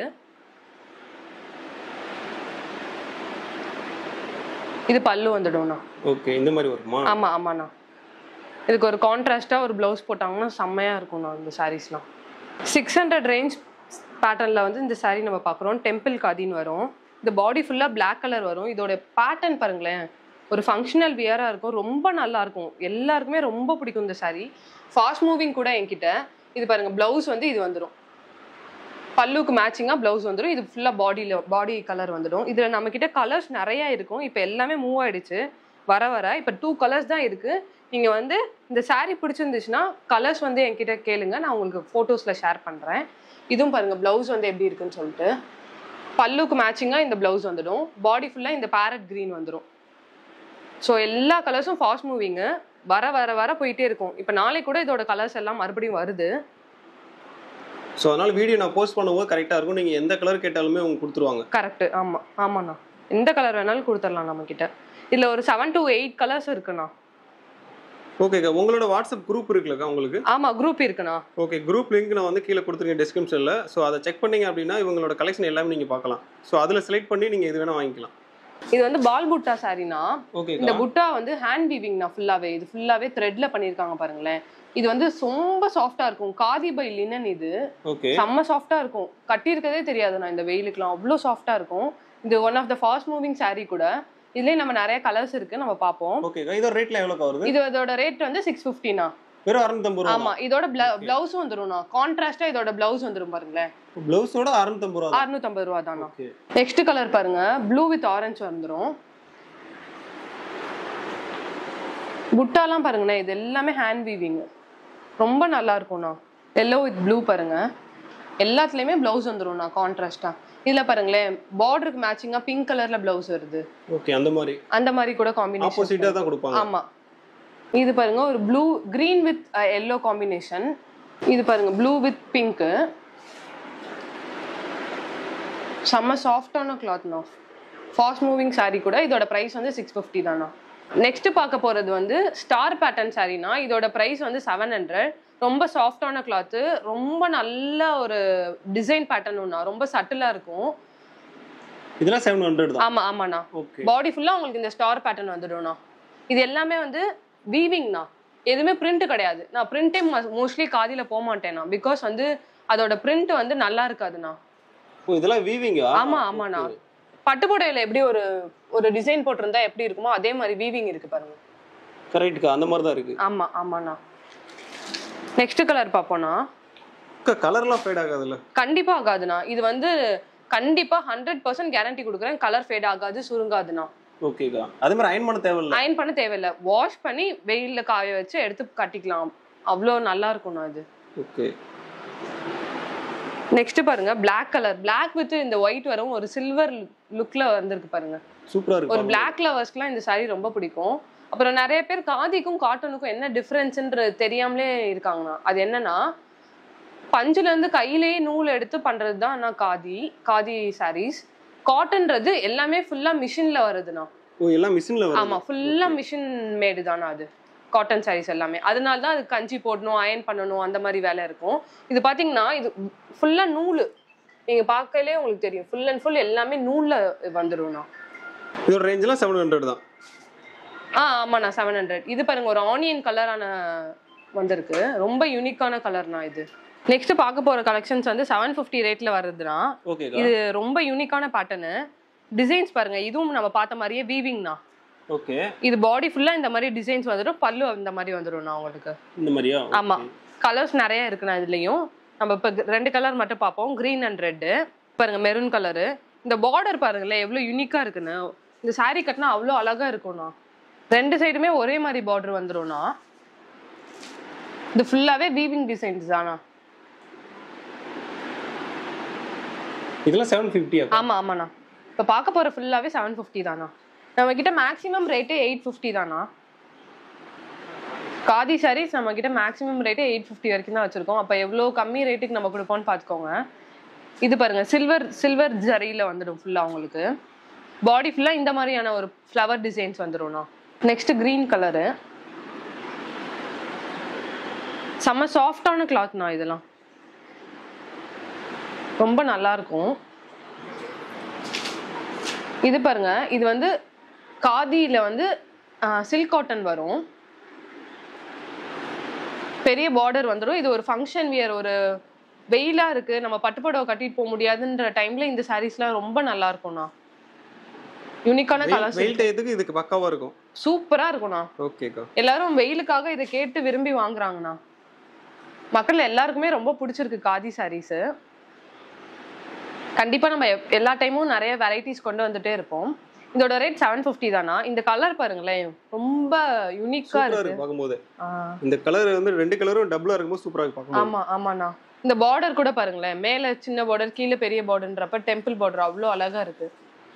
இது பல்லு வந்துடும்ண்ணா ஓகே இந்த மாதிரி வருமா ஆமா ஆமாண்ணா இதுக்கு ஒரு கான்ட்ராஸ்டா ஒரு ப்ளவுஸ் போட்டாங்கன்னா செம்மையா இருக்கும்ண்ணா இந்த சாரீஸ்லாம் சிக்ஸ் ஹண்ட்ரட் ரேஞ்ச் பேட்டர்ன்ல வந்து இந்த saree நம்ம பார்க்குறோம் டெம்பிள் காதின்னு வரும் இந்த பாடி ஃபுல்லா Black கலர் வரும் இதோட பேட்டர்ன் பாருங்களேன் ஒரு ஃபங்க்ஷனல் வியரா இருக்கும் ரொம்ப நல்லா இருக்கும் எல்லாருக்குமே ரொம்ப பிடிக்கும் இந்த saree ஃபாஸ்ட் மூவிங் கூட என்கிட்ட இது பாருங்க ப்ளவுஸ் வந்து இது வந்துடும் பல்லுக்கு மேட்சிங்காக ப்ளவுஸ் வந்துடும் இது ஃபுல்லாக பாடியில் பாடி கலர் வந்துடும் இதில் நம்மக்கிட்ட கலர்ஸ் நிறைய இருக்கும் இப்போ எல்லாமே மூவ் ஆயிடுச்சு வர வர இப்போ டூ கலர்ஸ் தான் இருக்குது நீங்கள் வந்து இந்த saree பிடிச்சிருந்துச்சுன்னா கலர்ஸ் வந்து என்கிட்ட கேளுங்க நான் உங்களுக்கு ஃபோட்டோஸில் ஷேர் பண்ணுறேன் இதுவும் பாருங்கள் ப்ளவுஸ் வந்து எப்படி இருக்குன்னு சொல்லிட்டு பல்லுக்கு மேட்சிங்காக இந்த ப்ளவுஸ் வந்துடும் பாடி ஃபுல்லாக இந்த பேரட் க்ரீன் வந்துடும் ஸோ எல்லா கலர்ஸும் ஃபாஸ்ட் மூவிங்கு வர வர வர போயிட்டே இருக்கும் இப்போ நாளைக்கு கூட இதோட கலர்ஸ் எல்லாம் மறுபடியும் வருது ஸோ அதனால வீடியோ நான் போஸ்ட் பண்ணும்போது கரெக்டாக இருக்கும் நீங்கள் எந்த கலர் கேட்டாலுமே அவங்க கொடுத்துருவாங்க கரெக்ட் ஆமா ஆமாண்ணா எந்த கலர் வேணாலும் கொடுத்துடலாம் நம்ம கிட்ட இதுல ஒரு செவன் to எயிட் கலர்ஸ் இருக்குண்ணா ஓகேக்கா உங்களோட வாட்ஸ்அப் குரூப் இருக்குல்லக்கா உங்களுக்கு ஆமா குரூப் இருக்குண்ணா ஓகே குரூப் லிங்க் நான் வந்து கீழே கொடுத்துருக்கேன் டிஸ்கிரிப்ஷனில் ஸோ அதை செக் பண்ணீங்க அப்படின்னா இவங்களோட கலெக்ஷன் எல்லாமே நீங்கள் பார்க்கலாம் ஸோ அதில் செலக்ட் பண்ணி நீங்கள் எது வேணால் வாங்கிக்கலாம் இது வந்து பால் புட்டா சாரினா இந்த ஓகேக்கா புட்டா வந்து ஹேண்ட் வீவிங்னா ஃபுல்லாவே இது ஃபுல்லாவே த்ரெட்ல பண்ணிருக்காங்க பாருங்களேன் இது வந்து ரொம்ப சாஃப்டா இருக்கும் காதி பை லினன் இது ஓகே செம்ம சாஃப்டா இருக்கும் கட்டியிருக்கதே தெரியாதுண்ணா இந்த வெயிலுக்குலாம் அவ்வளோ சாஃப்டா இருக்கும் இது one of the fast moving saree கூட இதுலயே நம்ம நிறைய கலர்ஸ் இருக்கு நம்ம பார்ப்போம் ஓகேக்கா இதோட ரேட்ல எவ்வளோக்கா வருது இது இதோட ரேட் வந்து சிக்ஸ் ஃபிஃப்டினா வெறும் அறுநூத்தம்பது ரூபா ஆமா இதோட பிளவுஸும் வந்துரும்ண்ணா கான்ட்ராஸ்டா இதோட பிளவுஸ் வந்துரும் பாருங்களேன் ப்ளவுஸோட அறுநூத்தம்பது ரூபா தான் அறுநூத்தம்பது ரூபா தானா ஓகே நெக்ஸ்ட் கலர் பாருங்க ப்ளூ வித் ஆரஞ்சு வந்துரும் புட்டாலாம் பாருங்கண்ணே இது எல்லாமே ஹேண்ட் வீவிங் ரொம்ப நல்லா இருக்கும்ண்ணா எல்லோ வித் ப்ளூ பாருங்க எல்லாத்துலயுமே பிளவுஸ் வந்துரும்ண்ணா கான்ட்ராஸ்டா இதுல பாருங்களேன் பார்டருக்கு மேட்சிங்கா பிங்க் கலர்ல பிளவுஸ் வருது ஓகே அந்த மாதிரி அந்த மாதிரி கூட காம்பினேஷன் ஆப்போசிட்டாக தான் கொடுப்பாங்க ஆமா இது பாருங்க ஒரு blue green with yellow combination இது பாருங்க ப்ளூ வித் பிங்க் செம்ம சாஃப்டான கிளாத்ண்ணா ஃபாஸ்ட் மூவிங் saree கூட இதோட ப்ரைஸ் வந்து சிக்ஸ் ஃபிஃப்டி தானா நெக்ஸ்ட் பார்க்க போறது வந்து ஸ்டார் பேட்டர்ன் சாரீனா இதோட ப்ரைஸ் வந்து செவன் ஹண்ட்ரட் ரொம்ப சாஃப்டான கிளாத்து ரொம்ப நல்ல ஒரு டிசைன் பேட்டர்னுண்ணா ரொம்ப சட்டிலா இருக்கும் இதெல்லாம் செவன் ஹண்ட்ரட் தான் ஆமா ஆமாண்ணா ஓகே பாடி ஃபுல்லா உங்களுக்கு இந்த ஸ்டார் பேட்டர்ன் வந்துடும்ண்ணா இது எல்லாமே வந்து வீவிங்ண்ணா எதுவுமே பிரிண்ட் கிடையாது நான் பிரிண்டே மோஸ்ட்லி காதியில போக மாட்டேண்ணா பிகாஸ் வந்து அதோட பிரிண்ட் வந்து நல்லா இருக்காதுண்ணா ஓ இதெல்லாம் வீவிங்கா ஆமா ஆமாண்ணா பட்டுப்புடையில எப்படி ஒரு ஒரு டிசைன் போட்டிருந்தா எப்படி இருக்குமோ அதே மாதிரி வீவிங் இருக்கு பாருங்க கரெக்டுக்கா அந்த மாதிரி தான் இருக்கு ஆமா ஆமாண்ணா நெக்ஸ்ட் கலர் பார்ப்போம்னா கலர்லாம் ஃபேட் ஆகாதுல்ல கண்டிப்பா ஆகாதுண்ணா இது வந்து கண்டிப்பா ஹண்ட்ரட் பர்சன்ட் கேரண்டி கொடுக்குறேன் கலர் ஃபேட் ஆகாது சுருங்காதுண்ணா ஓகேக்கா அதே மாதிரி அயன் பண்ண தேவையில்ல அயன் பண்ண தேவையில்ல வாஷ் பண்ணி வெயில்ல காய வச்சு எடுத்து கட்டிக்கலாம் அவ்வளோ நல்லா இருக்கும்ண்ணா அது ஓகே நெக்ஸ்ட் பாருங்க Black கலர் Black வித் இந்த ஒயிட் வரும் ஒரு சில்வர் லுக்ல வந்திருக்கு பாருங்க சூப்பரா ஒரு இருக்கு Black லவர்ஸ்க்குலாம் இந்த saree ரொம்ப பிடிக்கும் அப்புறம் நிறைய பேர் காதிக்கும் காட்டனுக்கும் என்ன டிஃப்ரென்ஸ்ன்றது தெரியாமலே இருக்காங்கண்ணா அது என்னன்னா பஞ்சுல இருந்து கையிலேயே நூல் எடுத்து பண்றது தான் நான் காதி காதி sarees காட்டன்றது எல்லாமே ஃபுல்லா மிஷின்ல வருதுண்ணா ஓ எல்லாம் மிஷினில் வரும் ஆமா ஃபுல்லா மிஷின் மேடு தானே அது காட்டன் சாரீஸ் எல்லாமே அதனால தான் அது கஞ்சி போடணும் அயன் பண்ணணும் அந்த மாதிரி வேலை இருக்கும் இது பாத்தீங்கன்னா இது ஃபுல்லா நூல் நீங்க பார்க்கலே உங்களுக்கு தெரியும் ஃபுல் அண்ட் ஃபுல் எல்லாமே நூல்ல வந்துடும்ண்ணா இதோட ரேஞ்செலாம் செவன் ஹண்ட்ரட் தான் ஆ ஆமாண்ணா செவன் ஹண்ட்ரட் இது பாருங்க ஒரு ஆனியன் கலரான வந்திருக்கு ரொம்ப யூனிக்கான கலர்ண்ணா இது நெக்ஸ்ட் பார்க்க போற கலெக்ஷன்ஸ் வந்து செவன் ஃபிஃப்டி ரேட்ல வருதுண்ணா ஓகேக்கா இது ரொம்ப யூனிக்கான பேட்டர்னு டிசைன்ஸ் பாருங்க இதுவும் நம்ம பார்த்த மாதிரியே வீவிங்ண்ணா ஓகே இது பாடி ஃபுல்லா இந்த மாதிரி டிசைன்ஸ் வந்துடும் பல்லு இந்த மாதிரி வந்துடும்ண்ணா உங்களுக்கு இந்த மாதிரியா ஆமா கலர்ஸ் நிறைய இருக்குண்ணா இதுலயும் நம்ம இப்போ ரெண்டு கலர் மட்டும் பார்ப்போம் green அண்ட் ரெட்டு பாருங்க மெரூன் கலரு இந்த பார்டர் பாருங்களேன் எவ்வளோ யூனிக்கா இருக்குன்னு இந்த saree கட்டினா அவ்வளோ அழகா இருக்கும்ண்ணா ரெண்டு சைடுமே ஒரே மாதிரி பார்டர் வந்துரும்ண்ணா இது ஃபுல்லாவே வீவிங் டிசைன்ஸ் தானா இதெல்லாம் செவன் ஃபிஃப்டியா ஆமா ஆமாண்ணா இப்போ பார்க்க போற ஃபுல்லாவே செவன் ஃபிஃப்டி தானா நம்ம கிட்ட மேக்ஸிமம் ரேட்டு எயிட் ஃபிஃப்டி தானா காதி சாரீஸ் நம்ம கிட்ட மேக்ஸிமம் ரேட்டு எயிட் ஃபிஃப்டி வரைக்கும் தான் வச்சிருக்கோம் அப்போ எவ்வளோ கம்மி ரேட்டுக்கு நம்ம கொடுப்போம்னு பார்த்துக்கோங்க இது பாருங்க சில்வர் சில்வர் ஜரியில வந்துடும் ஃபுல்லா உங்களுக்கு பாடி ஃபுல்லா இந்த மாதிரியான ஒரு ஃப்ளவர் டிசைன்ஸ் வந்துடும்ண்ணா நெக்ஸ்ட் கிரீன் கலரு செம்ம சாஃப்டான கிளாத்ண்ணா இதெல்லாம் ரொம்ப நல்லா இருக்கும் இது பாருங்க இது வந்து காதியில வந்து சில்க் காட்டன் வரும் பெரிய பார்டர் வந்துடும் இது ஒரு ஃபங்க்ஷன் வியர் ஒரு வெயிலா இருக்கு நம்ம பட்டுப்புடவை கட்டிட்டு போக முடியாதுன்ற டைம்ல இந்த சாரீஸ்லாம் ரொம்ப நல்லா இருக்கும்ண்ணா யூனிக்கான கலர்ஸ் வெயில் டயத்துக்கு இதுக்கு பக்காவா இருக்கும் சூப்பரா இருக்கும்ண்ணா ஓகேக்கா எல்லாரும் வெயிலுக்காக இதை கேட்டு விரும்பி வாங்குறாங்கண்ணா மக்கள் எல்லாருக்குமே ரொம்ப பிடிச்சிருக்கு காதி சாரீஸ் கண்டிப்பா நம்ம எப்- எல்லா டைமும் நிறைய வெரைட்டிஸ் கொண்டு வந்துட்டே இருப்போம் இதோட ரேட் செவன் ஃபிஃப்டி தானா இந்த கலர் பாருங்களேன் ரொம்ப யூனிக்கா சூப்பரா இருக்கு இருக்கு பார்க்கும்போது ஆ, இந்த கலர் வந்து ரெண்டு கலரும் டபுளா இருக்கும்போது சூப்பரா இருக்கு பார்க்கும்போது ஆமா ஆமாண்ணா இந்த பார்டர் கூட பாருங்களேன் மேல சின்ன பார்டர் கீழே பெரிய பார்டர்ன்றப்ப டெம்பிள் பார்டர் அவ்வளோ அழகா இருக்கு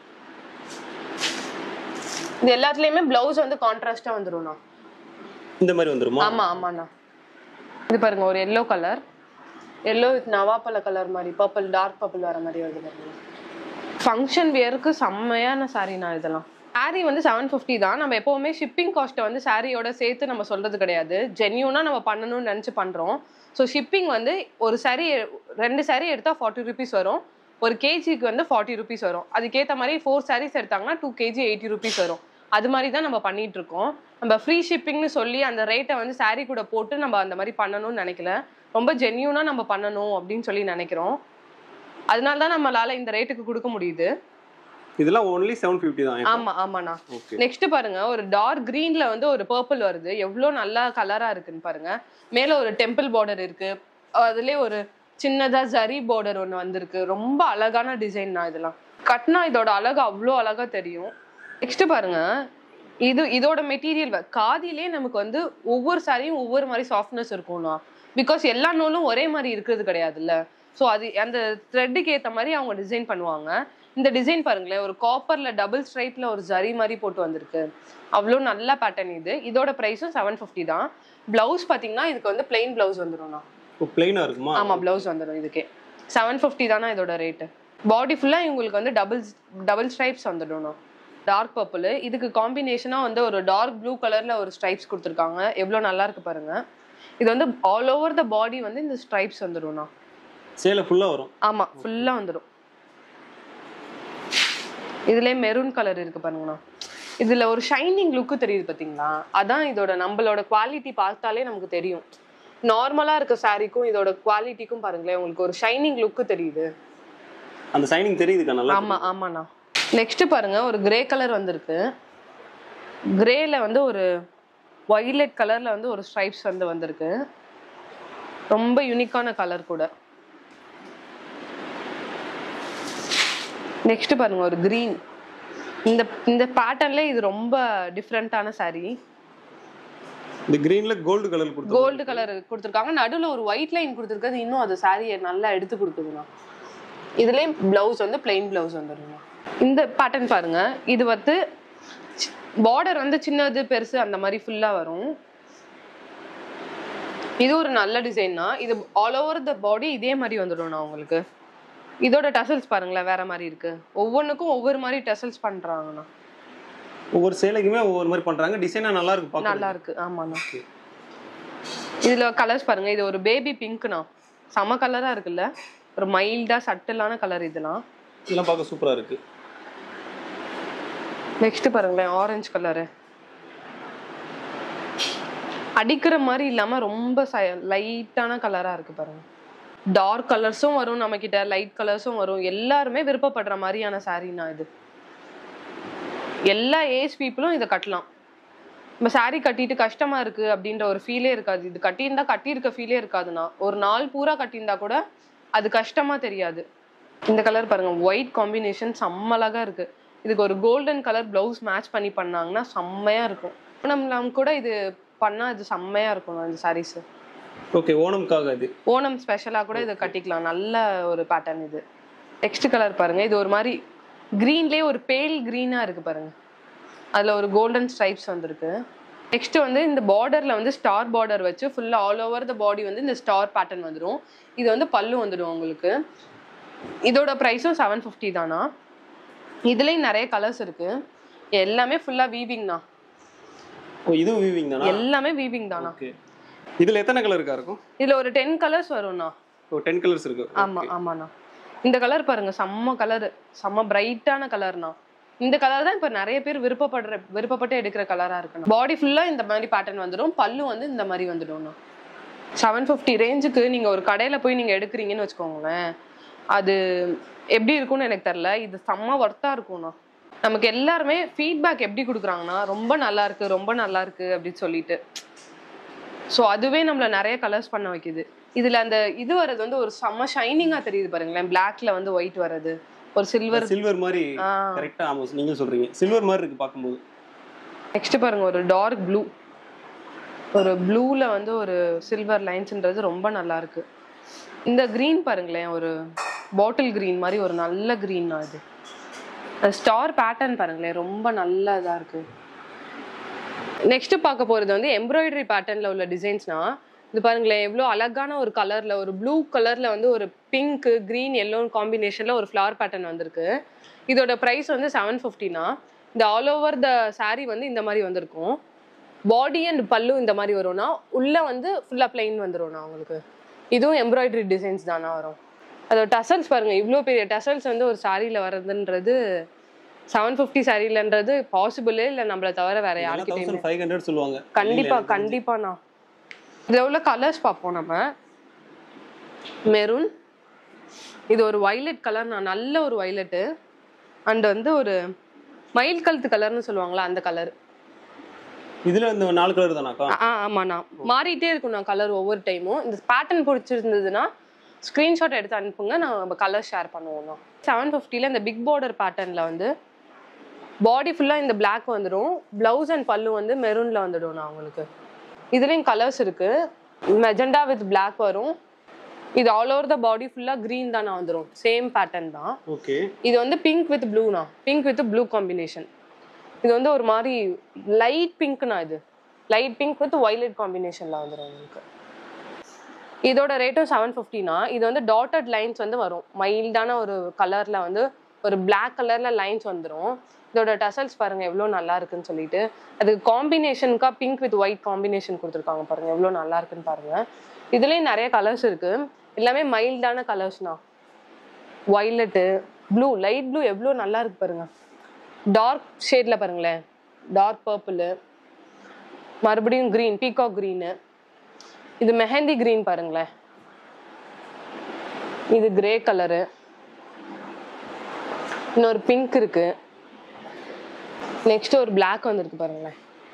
இது எல்லாத்துலயுமே பிளவுஸ் வந்து கான்ட்ராஸ்டா வந்துரும்ண்ணா இந்த மாதிரி வந்துருமா ஆமா ஆமாண்ணா இது பாருங்க ஒரு எல்லோ கலர் எல்லோ வித் நவாப்பழ கலர் மாதிரி பர்பிள் டார்க் பர்பிள் வர மாதிரி வருது பாருங்க ஃபங்க்ஷன் வியருக்கு செம்மையான சாரீண்ணா இதெல்லாம் saree வந்து செவன் ஃபிஃப்டி தான் நம்ம எப்போவுமே ஷிப்பிங் காஸ்ட்டை வந்து சாரியோட சேர்த்து நம்ம சொல்றது கிடையாது ஜென்யூனாக நம்ம பண்ணணும்னு நினச்சி பண்ணுறோம் ஸோ ஷிப்பிங் வந்து ஒரு saree ரெண்டு saree எடுத்தால் ஃபார்ட்டி ருபீஸ் வரும் ஒரு கேஜிக்கு வந்து ஃபார்ட்டி ருபீஸ் வரும் அதுக்கேற்ற மாதிரி ஃபோர் sarees எடுத்தாங்கன்னா டூ கேஜி எயிட்டி ருபீஸ் வரும் அது மாதிரி தான் நம்ம பண்ணிட்டு இருக்கோம் நம்ம ஃப்ரீ ஷிப்பிங்னு சொல்லி அந்த ரேட்டை வந்து saree கூட போட்டு நம்ம அந்த மாதிரி பண்ணணும்னு நினைக்கல ரொம்ப ஜென்யூனாக நம்ம பண்ணணும் அப்படின்னு சொல்லி நினைக்கிறோம் அதனால தான் நம்மளால இந்த ரேட்டுக்கு கொடுக்க முடியுது இதெல்லாம் ஒன்லி செவன் ஃபிஃப்டி தான் ஆமா ஆமாண்ணா ஓகே நெக்ஸ்ட் பாருங்க ஒரு டார்க் கிரீன்ல வந்து ஒரு பர்பிள் வருது எவ்வளோ நல்லா கலரா இருக்குன்னு பாருங்க மேல ஒரு டெம்பிள் பார்டர் இருக்கு அதுலயே ஒரு சின்னதா ஜரி பார்டர் ஒன்று வந்திருக்கு ரொம்ப அழகான டிசைன் தான் இதெல்லாம் கட்டினா இதோட அழகு அவ்வளோ அழகா தெரியும் நெக்ஸ்ட் பாருங்க இது இதோட மெட்டீரியல் காதிலே நமக்கு வந்து ஒவ்வொரு சாரியும் ஒவ்வொரு மாதிரி சாஃப்ட்னஸ் இருக்கும்னா பிகாஸ் எல்லா நூலும் ஒரே மாதிரி இருக்கிறது கிடையாதுல்ல ஸோ அது அந்த த்ரெட்டுக்கு ஏற்ற மாதிரி அவங்க டிசைன் பண்ணுவாங்க இந்த டிசைன் பாருங்களேன் ஒரு காப்பர்ல டபுள் ஸ்ட்ரைப்ல ஒரு ஜரி மாதிரி போட்டு வந்திருக்கு அவ்வளோ நல்ல பேட்டர்ன் இது இதோட ப்ரைஸும் செவன் ஃபிஃப்டி தான் பிளவுஸ் பார்த்தீங்கன்னா இதுக்கு வந்து பிளெயின் பிளவுஸ் வந்துடும்ண்ணா ஓ பிளைனா இருக்குமா ஆமா பிளவுஸ் வந்துடும் இதுக்கே செவன் ஃபிஃப்டி தானே இதோட ரேட்டு பாடி ஃபுல்லாக இவங்களுக்கு வந்து டபுள் டபுள் ஸ்ட்ரைப்ஸ் வந்துடும்ண்ணா டார்க் பர்பிள் இதுக்கு காம்பினேஷனாக வந்து ஒரு டார்க் ப்ளூ கலர்ல ஒரு ஸ்ட்ரைப்ஸ் கொடுத்துருக்காங்க எவ்வளோ நல்லா இருக்கு பாருங்க இது வந்து ஆல் ஓவர் த பாடி வந்து இந்த ஸ்ட்ரைப்ஸ் வந்துடும்ண்ணா சேலை ஃபுல்லா வரும் ஆமா ஃபுல்லா வந்துடும் இதுலயே மெரூன் கலர் இருக்கு பாருங்கண்ணா இதுல ஒரு ஷைனிங் லுக்கு தெரியுது பாத்தீங்களா அதான் இதோட நம்மளோட குவாலிட்டி பார்த்தாலே நமக்கு தெரியும் நார்மலா இருக்க சாரிக்கும் இதோட குவாலிட்டிக்கும் பாருங்களேன் உங்களுக்கு ஒரு ஷைனிங் லுக்கு தெரியுது அந்த சைனிங் தெரியுதுக்கா நல்லா ஆமா ஆமாண்ணா நெக்ஸ்ட் பாருங்க ஒரு கிரே கலர் வந்திருக்கு கிரேல வந்து ஒரு ஒய்லெட் கலர்ல வந்து ஒரு ஸ்ட்ரைப்ஸ் வந்து வந்திருக்கு ரொம்ப யூனிக்கான கலர் கூட நெக்ஸ்ட் பாருங்க ஒரு green இந்த இந்த பேட்டர்ன்ல இது ரொம்ப டிஃப்ரெண்ட்டான saree இந்த கிரீன்ல கோல்டு கலர் கொடுத்து கோல்டு கலர் கொடுத்துருக்காங்க நடுவுல ஒரு ஒயிட் லைன் கொடுத்துருக்கிறது இன்னும் அது சாரியை நல்லா எடுத்து கொடுக்குதுண்ணா இதுலயும் பிளவுஸ் வந்து பிளெயின் பிளவுஸ் வந்துடுங்க இந்த பேட்டர்ன் பாருங்க இது வந்து பார்டர் வந்து சின்னது பெருசு அந்த மாதிரி ஃபுல்லா வரும் இது ஒரு நல்ல டிசைன் தான் இது ஆல் ஓவர் த பாடி இதே மாதிரி வந்துடும்ண்ணா உங்களுக்கு இதோட டசல்ஸ் பாருங்களேன் வேற மாதிரி இருக்கு ஒவ்வொன்றுக்கும் ஒவ்வொரு மாதிரி டசல்ஸ் பண்றாங்கண்ணா ஒவ்வொரு சேலைக்குமே ஒவ்வொரு மாதிரி பண்றாங்க டிசைனா நல்லா இருக்கு பார்க்க நல்லா இருக்கு ஆமாண்ணா இதுல கலர்ஸ் பாருங்க இது ஒரு பேபி பிங்க்ண்ணா செம கலரா இருக்குல்ல ஒரு மைல்டா சட்டிலான கலர் இதெல்லாம் இதெல்லாம் பார்க்க சூப்பரா இருக்கு நெக்ஸ்ட் பாருங்களேன் ஆரஞ்சு கலரு அடிக்கிற மாதிரி இல்லாம ரொம்ப லைட்டான கலரா இருக்கு பாருங்க டார்க் கலர்ஸும் வரும் நம்ம கிட்ட லைட் கலர்ஸும் வரும் எல்லாருமே விருப்பப்படுற மாதிரியான சாரீனா இது எல்லா ஏஜ் பீப்புளும் இதை கட்டலாம் நம்ம saree கட்டிட்டு கஷ்டமா இருக்கு அப்படின்ற ஒரு ஃபீலே இருக்காது இது கட்டியிருந்தா கட்டியிருக்க ஃபீலே இருக்காதுண்ணா ஒரு நாள் பூரா கட்டியிருந்தா கூட அது கஷ்டமா தெரியாது இந்த கலர் பாருங்க ஒயிட் காம்பினேஷன் செம்ம அழகா இருக்கு இதுக்கு ஒரு கோல்டன் கலர் பிளவுஸ் மேட்ச் பண்ணி பண்ணாங்கன்னா செம்மையா இருக்கும் ஓணம்லாம் கூட இது பண்ணா இது செம்மையா இருக்கும் இந்த சாரீஸ் ஓகே ஓணம்காக இது ஓணம் ஸ்பெஷலா கூட இதை கட்டிக்கலாம் நல்ல ஒரு பேட்டர்ன் இது நெக்ஸ்ட் கலர் பாருங்க இது ஒரு மாதிரி கிரீன்லேயே ஒரு பேல் கிரீனா இருக்கு பாருங்க அதுல ஒரு கோல்டன் ஸ்ட்ரைப்ஸ் வந்திருக்கு நெக்ஸ்ட் வந்து இந்த பார்டர்ல வந்து ஸ்டார் பார்டர் வச்சு ஃபுல்லா ஆல் ஓவர் த பாடி வந்து இந்த ஸ்டார் பேட்டர்ன் வந்துடும் இது வந்து பல்லு வந்துடும் உங்களுக்கு இதோட ப்ரைஸும் செவன் ஃபிஃப்டி தானா இதுலயும் நிறைய கலர்ஸ் இருக்கு எல்லாமே ஃபுல்லா வீவிங் தான் ஓ இதுவும் வீவிங் தானா எல்லாமே வீவிங் தானா ஓகே இதுல எத்தனை கலர் இருக்கா இருக்கும் இதுல ஒரு டென் கலர்ஸ் வரும்ண்ணா ஓ டென் கலர்ஸ் இருக்கு ஆமா ஆமாண்ணா இந்த கலர் பாருங்க செம்ம கலர் செம்ம பிரைட்டான கலர்ண்ணா இந்த கலர் தான் இப்ப நிறைய பேர் விருப்பப்படுற விருப்பப்பட்டு எடுக்கிற கலரா இருக்கு பாடி ஃபுல்லா இந்த மாதிரி பேட்டர்ன் வந்துடும் பல்லு வந்து இந்த மாதிரி வந்துடும்ண்ணா செவன் ஃபிஃப்டி ரேஞ்சுக்கு நீங்க ஒரு கடையில போய் நீங்க எடுக்கிறீங்கன்னு வச்சுக்கோங்களேன் அது எப்படி இருக்கும்னு எனக்கு தெரியல இது செம்ம ஒர்த்தா இருக்கும்ண்ணா நமக்கு எல்லாருமே ஃபீட்பேக் எப்படி கொடுக்குறாங்கன்னா ரொம்ப நல்லா இருக்கு ரொம்ப நல்லா இருக்கு அப்படின்னு சொல்லிட்டு ஸோ அதுவே நம்மள நிறைய கலர்ஸ் பண்ண வைக்குது இதுல அந்த இது வர்றது வந்து ஒரு செம்ம ஷைனிங்கா தெரியுது பாருங்களேன் பிளாக்ல வந்து ஒயிட் வர்றது ஒரு சில்வர் சில்வர் மாதிரி கரெக்டா ஆமா நீங்க சொல்றீங்க சில்வர் மாதிரி இருக்கு பார்க்கும்போது நெக்ஸ்ட் பாருங்க ஒரு டார்க் ப்ளூ ஒரு ப்ளூல வந்து ஒரு சில்வர் லைன்ஸ்ன்றது ரொம்ப நல்லா இருக்கு இந்த green பாருங்களேன் ஒரு பாட்டில் green மாதிரி ஒரு நல்ல green அது ஸ்டார் பேட்டர்ன் பாருங்களேன் ரொம்ப நல்ல இதா இருக்கு நெக்ஸ்ட் பார்க்க போறது வந்து எம்ப்ராய்டரி பேட்டர்ன்ல உள்ள டிசைன்ஸ்னா இது பாருங்களேன் எவ்வளோ அழகான ஒரு கலர்ல ஒரு ப்ளூ கலர்ல வந்து ஒரு பிங்க் green எல்லோ காம்பினேஷன்ல ஒரு ஃப்ளவர் பேட்டர்ன் வந்திருக்கு இதோட ப்ரைஸ் வந்து செவன் ஃபிஃப்டினா இந்த ஆல் ஓவர் த saree வந்து இந்த மாதிரி வந்திருக்கும் பாடி அண்ட் பல்லு இந்த மாதிரி வரும்னா உள்ள வந்து ஃபுல்லா பிளைன் வந்துரும்ண்ணா உங்களுக்கு இதுவும் எம்ப்ராய்டரி டிசைன்ஸ் தானா வரும் அதோட டசல்ஸ் பாருங்க இவ்வளோ பெரிய டசல்ஸ் வந்து ஒரு சாரியில வர்றதுன்றது செவன் ஃபிஃப்டி சாரிலன்றது பாசிபிளே இல்லை நம்மள தவிர வேற யாருக்கிட்டையுமே தௌசண்ட் ஃபைவ் ஹண்ட்ரட் சொல்லுவாங்க கண்டிப்பா கண்டிப்பாண்ணா இதுல உள்ள கலர்ஸ் பார்ப்போம் நம்ம மெரூன் இது ஒரு வைலட் கலர் நான் நல்ல ஒரு வைலட்டு அண்ட் வந்து ஒரு மயில் கழுத்து கலர்னு சொல்லுவாங்களா அந்த கலர் இதுல இந்த நாலு கலர் தானாக்கா ஆ ஆமாண்ணா மாறிட்டே இருக்கும் நான் கலர் ஒவ்வொரு டைமும் இந்த பேட்டர்ன் பிடிச்சிருந்ததுன்னா ஸ்க்ரீன்ஷாட் எடுத்து அனுப்புங்க நான் நம்ம கலர் ஷேர் பண்ணுவோம்ண்ணா செவன் ஃபிஃப்டியில் இந்த பிக் பார்டர் பேட்டர்னில் வந்து பாடி ஃபுல்லாக இந்த Black வந்துடும் ப்ளவுஸ் அண்ட் பல்லு வந்து மெரூனில் வந்துடும்ண்ணா உங்களுக்கு இதுலேயும் கலர்ஸ் இருக்கு மெஜெண்டா வித் Black வரும் இது ஆல் ஓவர் த பாடி ஃபுல்லாக க்ரீன் தானே வந்துடும் சேம் பேட்டர்ன் தான் ஓகே இது வந்து பிங்க் வித் ப்ளூனா பிங்க் வித் ப்ளூ காம்பினேஷன் இது வந்து ஒரு மாதிரி லைட் பிங்க்னா இது லைட் பிங்க் வித் வைலட் காம்பினேஷன்ல வந்துடும் உங்களுக்கு இதோட ரேட்டும் செவன் ஃபிஃப்டினா இது வந்து டாட்டட் லைன்ஸ் வந்து வரும் மைல்டான ஒரு கலர்ல வந்து ஒரு Black கலர்ல லைன்ஸ் வந்துடும் இதோட டசல்ஸ் பாருங்க எவ்வளோ நல்லா இருக்குன்னு சொல்லிட்டு அதுக்கு காம்பினேஷனுக்கா பிங்க் வித் ஒயிட் காம்பினேஷன் கொடுத்துருக்காங்க பாருங்க எவ்வளோ நல்லா இருக்குன்னு பாருங்க இதுலயும் நிறைய கலர்ஸ் இருக்கு எல்லாமே மைல்டான கலர்ஸ்னா வைலட்டு ப்ளூ லைட் ப்ளூ எவ்வளோ நல்லா இருக்கு பாருங்க டார்க் ஷேட்ல பாருங்களேன் டார்க் பர்பிள் மறுபடியும் green பீகாக் க்ரீனு இது மெஹந்தி green பாருங்களேன் இது கிரே கலரு இன்னொரு பிங்க் இருக்கு நெக்ஸ்ட் ஒரு Black வந்திருக்கு பாருங்களேன்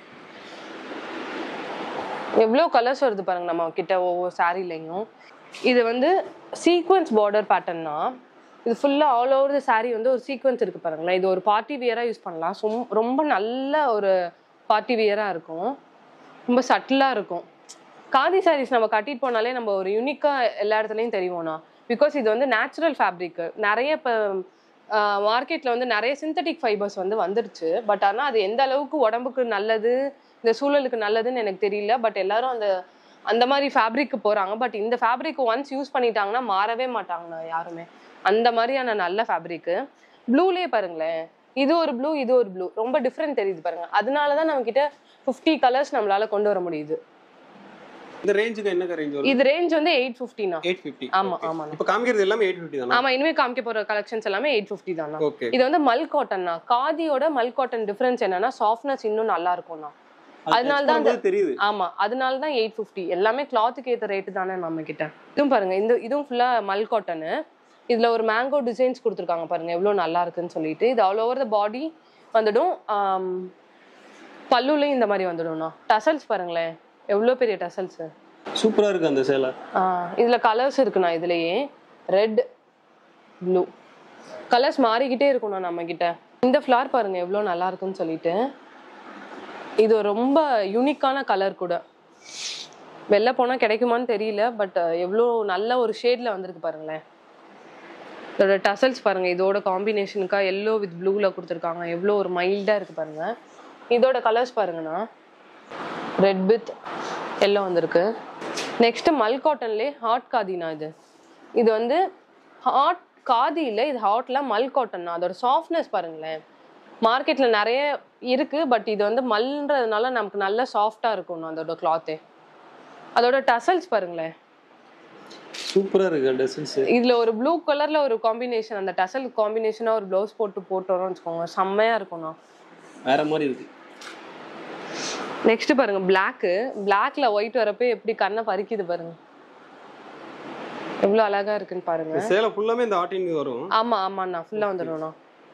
எவ்வளோ கலர்ஸ் வருது பாருங்க நம்ம கிட்ட ஒவ்வொரு சாரீலையும் இது வந்து சீக்வன்ஸ் பார்டர் பேட்டர்ன்னா இது ஃபுல்லாக ஆல் ஓவர் த saree வந்து ஒரு சீக்வன்ஸ் இருக்கு பாருங்களேன் இது ஒரு பார்ட்டி வியராக யூஸ் பண்ணலாம் சும் ரொம்ப நல்ல ஒரு பார்ட்டி வியராக இருக்கும் ரொம்ப சட்டிலாக இருக்கும் காதி sarees நம்ம கட்டிட்டு போனாலே நம்ம ஒரு யூனிக்காக எல்லா இடத்துலையும் தெரியும்னா பிகாஸ் இது வந்து நேச்சுரல் ஃபேப்ரிக் நிறைய இப்போ மார்க்கெட்டில் வந்து நிறைய சிந்தட்டிக் ஃபைபர்ஸ் வந்து வந்துருச்சு பட் ஆனால் அது எந்த அளவுக்கு உடம்புக்கு நல்லது இந்த சூழலுக்கு நல்லதுன்னு எனக்கு தெரியல பட் எல்லாரும் அந்த அந்த மாதிரி ஃபேப்ரிக்கு போறாங்க பட் இந்த ஃபேப்ரிக் ஒன்ஸ் யூஸ் பண்ணிட்டாங்கன்னா மாறவே மாட்டாங்கண்ணா யாருமே அந்த மாதிரியான நல்ல ஃபேப்ரிக்கு ப்ளூலேயே பாருங்களேன் இது ஒரு ப்ளூ இது ஒரு ப்ளூ ரொம்ப டிஃப்ரெண்ட் தெரியுது பாருங்க அதனால தான் நம்ம கிட்ட ஃபிஃப்டி கலர்ஸ் நம்மளால கொண்டு வர முடியுது இந்த ரேஞ்சுக்கு என்ன ரேஞ்ச் வரும் இது ரேஞ்ச் வந்து எயிட் ஃபிஃப்டினா எயிட் ஃபிஃப்டி ஆமா ஆமாண்ணா இப்போ காமிக்கிறது எல்லாமே எயிட் ஃபிஃப்டி தானா ஆமா இனிமே காமிக்க போற கலெக்ஷன்ஸ் எல்லாமே எயிட் ஃபிஃப்டி தானா ஓகே இது வந்து மல் காட்டன்னா காதியோட மல் காட்டன் டிஃபரன்ஸ் என்னன்னா சாஃப்ட்னஸ் இன்னும் நல்லா இருக்கும்ண்ணா அதனால தான் அந்த- தெரியுது ஆமா அதனால தான் எயிட் ஃபிஃப்டி எல்லாமே கிளாத்துக்கு ஏற்ற ரேட்டு தானே நம்ம கிட்ட இதுவும் பாருங்க இந்த இதுவும் ஃபுல்லா மல் காட்டனு இதுல ஒரு மேங்கோ டிசைன்ஸ் கொடுத்துருக்காங்க பாருங்க எவ்வளவு நல்லா இருக்குன்னு சொல்லிட்டு இது ஆல் ஓவர் த பாடி வந்துடும் ஆம், பல்லுலையும் இந்த மாதிரி வந்துடும்ண்ணா டசல்ஸ் பாருங்களேன் எவ்வளோ பெரிய டசல்ஸ் சூப்பரா இருக்கு அந்த சேலை இதுல கலர்ஸ் இருக்குண்ணா இதுலயே ரெட் ப்ளூ கலர்ஸ் மாறிக்கிட்டே இருக்கும்ண்ணா நம்ம கிட்ட இந்த ஃப்ளார் பாருங்க எவ்வளோ நல்லா இருக்குன்னு சொல்லிட்டு இது ரொம்ப யூனிக்கான கலர் கூட வெளில போனால் கிடைக்குமான்னு தெரியல பட் எவ்வளோ நல்ல ஒரு ஷேட்ல வந்திருக்கு பாருங்களேன் இதோட டசல்ஸ் பாருங்க இதோட காம்பினேஷனுக்கா எல்லோ வித் ப்ளூவில் கொடுத்துருக்காங்க எவ்வளோ ஒரு மைல்டாக இருக்கு பாருங்க இதோட கலர்ஸ் பாருங்கண்ணா ரெட் வித் எல்லோ வந்திருக்கு நெக்ஸ்ட் மல் காட்டன்லேயே ஹாட் காதினா இது இது வந்து ஹாட் காதி இல்லை இது ஹாட்ல மல் காட்டன் அதோட சாஃப்ட்னஸ் பாருங்களேன் மார்க்கெட்ல நிறைய இருக்கு பட் இது வந்து மல்ன்றதுனால நமக்கு நல்ல சாஃப்டா இருக்கும் அதோட கிளாத்தே அதோட டசல்ஸ் பாருங்களேன் சூப்பரா இருக்கு ட்ரெஸ்ஸஸ் இதுல ஒரு ப்ளூ கலர்ல ஒரு காம்பினேஷன் அந்த டசல் காம்பினேஷனா ஒரு ப்ளவுஸ் போட்டு போட்டோம்னு வச்சுக்கோங்க செம்மையா இருக்கும்ண்ணா வேற மாதிரி இருக்கு நெக்ஸ்ட் பாருங்க பிளாக்கு பிளாக்ல ஒயிட் வரப்ப எப்படி கண்ணை பறிக்குது பாருங்க எவ்வளவு அழகா இருக்குன்னு பாருங்க இந்த சேலை ஃபுல்லாமே இந்த ஆட்டின் வரும் ஆமா ஆமாண்ணா ஃபுல்லா வந்துடும்ண்ணா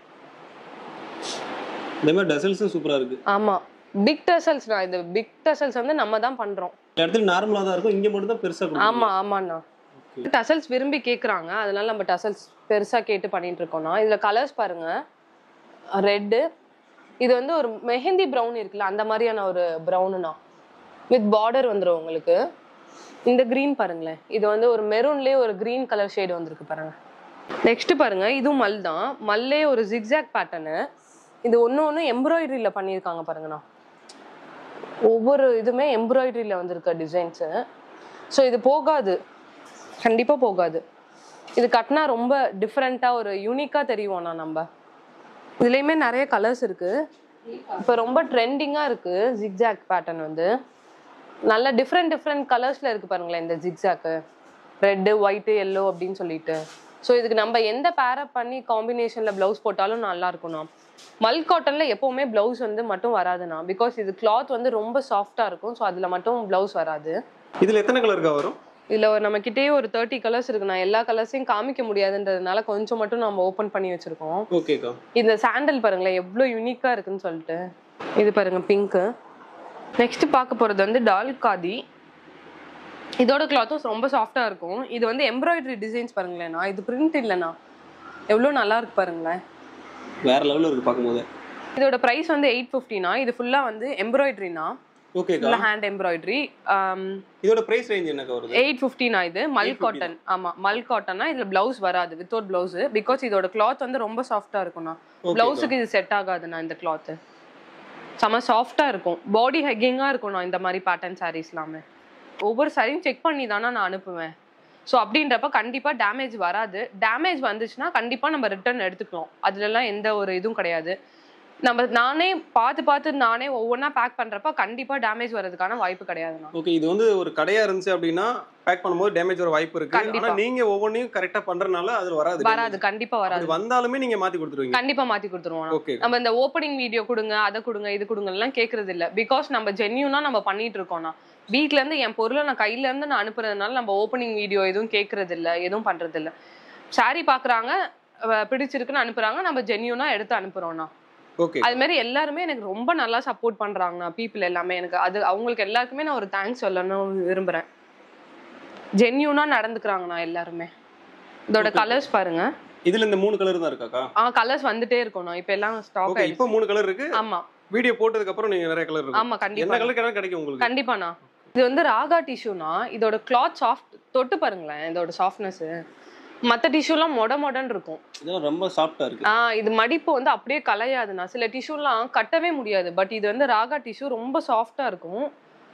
இந்த மாதிரி டசல்ஸும் சூப்பரா இருக்கு ஆமா பிக் டசல்ஸ்ண்ணா இந்த பிக் டசல்ஸ் வந்து நம்ம தான் பண்றோம் இந்த இடத்துல நார்மலா தான் இருக்கும் இங்க மட்டும் தான் பெருசா கொடுக்கும் ஆமா ஆமாண்ணா டசல்ஸ் விரும்பி கேக்குறாங்க அதனால நம்ம டசல்ஸ் பெருசா கேட்டு பண்ணிட்டு இருக்கோம்ண்ணா இதுல கலர்ஸ் பாருங்க ரெட்டு இது வந்து ஒரு மெஹந்தி ப்ரௌன் இருக்குல்ல அந்த மாதிரியான ஒரு ப்ரௌனுண்ணா வித் பார்டர் வந்துடும் உங்களுக்கு இந்த க்ரீன் பாருங்களேன் இது வந்து ஒரு மெரூன்லேயே ஒரு க்ரீன் கலர் ஷேடு வந்திருக்கு பாருங்க நெக்ஸ்ட் பாருங்க இதுவும் மல் தான் மல்லே ஒரு ஜிக்ஸாக் பேட்டர்னு இது ஒன்று ஒன்று எம்ப்ராய்டரியில் பண்ணியிருக்காங்க பாருங்கண்ணா ஒவ்வொரு இதுவுமே எம்ப்ராய்டரியில் வந்திருக்க டிசைன்ஸு ஸோ இது போகாது கண்டிப்பாக போகாது இது கட்டினா ரொம்ப டிஃப்ரெண்ட்டாக ஒரு யூனிக்காக தெரியும்ண்ணா நம்ம இதுலேயுமே நிறைய கலர்ஸ் இருக்குது இப்போ ரொம்ப ட்ரெண்டிங்காக இருக்குது ஜிக்ஸாக் பேட்டர்ன் வந்து நல்ல டிஃப்ரெண்ட் டிஃப்ரெண்ட் கலர்ஸில் இருக்குது பாருங்களேன் இந்த ஜிக்ஸாக்கு ரெட்டு ஒயிட்டு எல்லோ அப்படின்னு சொல்லிட்டு ஸோ இதுக்கு நம்ம எந்த பேரப் பண்ணி காம்பினேஷனில் ப்ளவுஸ் போட்டாலும் நல்லா இருக்கும்ண்ணா மல் காட்டனில் எப்போவுமே ப்ளவுஸ் வந்து மட்டும் வராதுண்ணா பிகாஸ் இது கிளாத் வந்து ரொம்ப சாஃப்டாக இருக்கும் ஸோ அதில் மட்டும் ப்ளவுஸ் வராது இதுல எத்தனை கலருக்கா வரும் இதுல ஒரு நம்ம கிட்டயே ஒரு தேர்ட்டி கலர்ஸ் இருக்கு நான் எல்லா கலர்ஸையும் காமிக்க முடியாதுன்றதுனால கொஞ்சம் மட்டும் நம்ம ஓபன் பண்ணி வச்சிருக்கோம் ஓகேக்கா இந்த சாண்டல் பாருங்களேன் எவ்வளோ யூனிக்கா இருக்குன்னு சொல்லிட்டு இது பாருங்க பிங்க்கு நெக்ஸ்ட் பார்க்க போறது வந்து டால் காதி இதோட கிளாத்தும் ரொம்ப சாஃப்டா இருக்கும் இது வந்து எம்ப்ராய்டரி டிசைன்ஸ் பாருங்களேண்ணா இது பிரிண்ட் இல்லைண்ணா எவ்வளோ நல்லா இருக்கு பாருங்களேன் வேற லெவல்ல இருக்கு பார்க்கும்போது இதோட ப்ரைஸ் வந்து எயிட் ஃபிஃப்டினா இது ஃபுல்லா வந்து எம்ப்ராய்டரினா ஓகேக்கா ஃபுல்லாக ஹேண்ட் எம்ப்ராய்டரி இதோட பிரைஸ் ரேஞ்ச் என்னக்கா வருது எயிட் ஃபிஃப்டினா இது மல் 850 காட்டன் ஆமா மல் காட்டன்னா இதுல பிளவுஸ் வராது வித்தவுட் பிளவுஸ் பிகாஸ் இதோட கிளாத் வந்து ரொம்ப சாஃப்டா இருக்கும்ண்ணா Okay, பிளவுஸுக்கு இது செட் ஆகாதுண்ணா இந்த கிளாத் செம சாஃப்டா இருக்கும் பாடி ஹெக்கிங்கா இருக்கும்ண்ணா இந்த மாதிரி பேட்டர்ன் சாரீஸ் எல்லாமே ஒவ்வொரு சாரியும் செக் பண்ணி தானே நான் அனுப்புவேன் ஸோ அப்படின்றப்ப கண்டிப்பா டேமேஜ் வராது டேமேஜ் வந்துச்சுன்னா கண்டிப்பா நம்ம ரிட்டர்ன் எடுத்துக்கலாம் அதுலலாம் எந்த ஒரு இதுவும் கிடையாது நம்ம நானே பார்த்து பார்த்து நானே ஒவ்வொன்றா பேக் பண்றப்ப கண்டிப்பா டேமேஜ் வர்றதுக்கான வாய்ப்பு கிடையாதுண்ணா ஓகே இது வந்து ஒரு கடையா இருந்துச்சு அப்படின்னா பேக் பண்ணும்போது டேமேஜ் வர வாய்ப்பு இருக்கு கண்டிப்பா. ஆனா நீங்க ஒவ்வொன்றையும் கரெக்டா பண்றதுனால அது வராது வராது கண்டிப்பா damage. வராது அப்படி வந்தாலுமே நீங்க மாத்தி கொடுத்துருவீங்க கண்டிப்பா மாத்தி கொடுத்துருவோம் ஓகே நம்ம இந்த ஓப்பனிங் வீடியோ கொடுங்க அதை கொடுங்க இது கொடுங்க எல்லாம் கேக்குறது இல்ல பிகாஸ் நம்ம ஜென்யூனா நம்ம பண்ணிட்டு இருக்கோம்னா வீட்ல இருந்து என் பொருளை நான் கையில இருந்து நான் அனுப்புறதுனால நம்ம ஓப்பனிங் வீடியோ எதுவும் கேக்குறது இல்ல எதுவும் பண்றது இல்ல சாரி பாக்குறாங்க அஹ் பிடிச்சிருக்குன்னு அனுப்புறாங்க நம்ம ஜென்யூனா எடுத்து அனுப்புறோம்னா ஓகே அது மாதிரி எல்லாருமே எனக்கு ரொம்ப நல்லா சப்போர்ட் பண்றாங்கண்ணா பீப்புள் எல்லாமே எனக்கு அது அவங்களுக்கு எல்லாருக்குமே நான் ஒரு தேங்க்ஸ் சொல்லணும் விரும்புறேன் ஜென்யூனா நடந்துக்கிறாங்கண்ணா எல்லாருமே இதோட Okay. கலர்ஸ் பாருங்க இதுல இந்த மூணு கலர் தான் இருக்காக்கா ஆ கலர்ஸ் வந்துட்டே இருக்கணும் இப்ப எல்லாம் ஸ்டாக் ஓகே ஆயிடுச்சு இப்போ மூணு கலர் இருக்கு ஆமா வீடியோ போட்டதுக்கு அப்புறம் நீங்க நிறைய கலர் இருக்கு ஆமா என்ன கண்டிப்பா கலர் கேட்டாலும் கிடைக்கும் உங்களுக்கு கண்டிப்பாண்ணா இது வந்து ராகா டிஷ்யூனா இதோட கிளாத் சாஃப்ட் தொட்டு பாருங்களேன் இதோட சாஃப்ட்னஸ் மத்த டிஷ்யூலாம் மொட மொடன்னு இருக்கும் இதெல்லாம் ரொம்ப சாஃப்டா இருக்கு ஆ இது மடிப்பு வந்து அப்படியே கலையாதுண்ணா சில டிஷ்யூலாம் கட்டவே முடியாது பட் இது வந்து ராகா டிஷ்யூ ரொம்ப சாஃப்டா இருக்கும்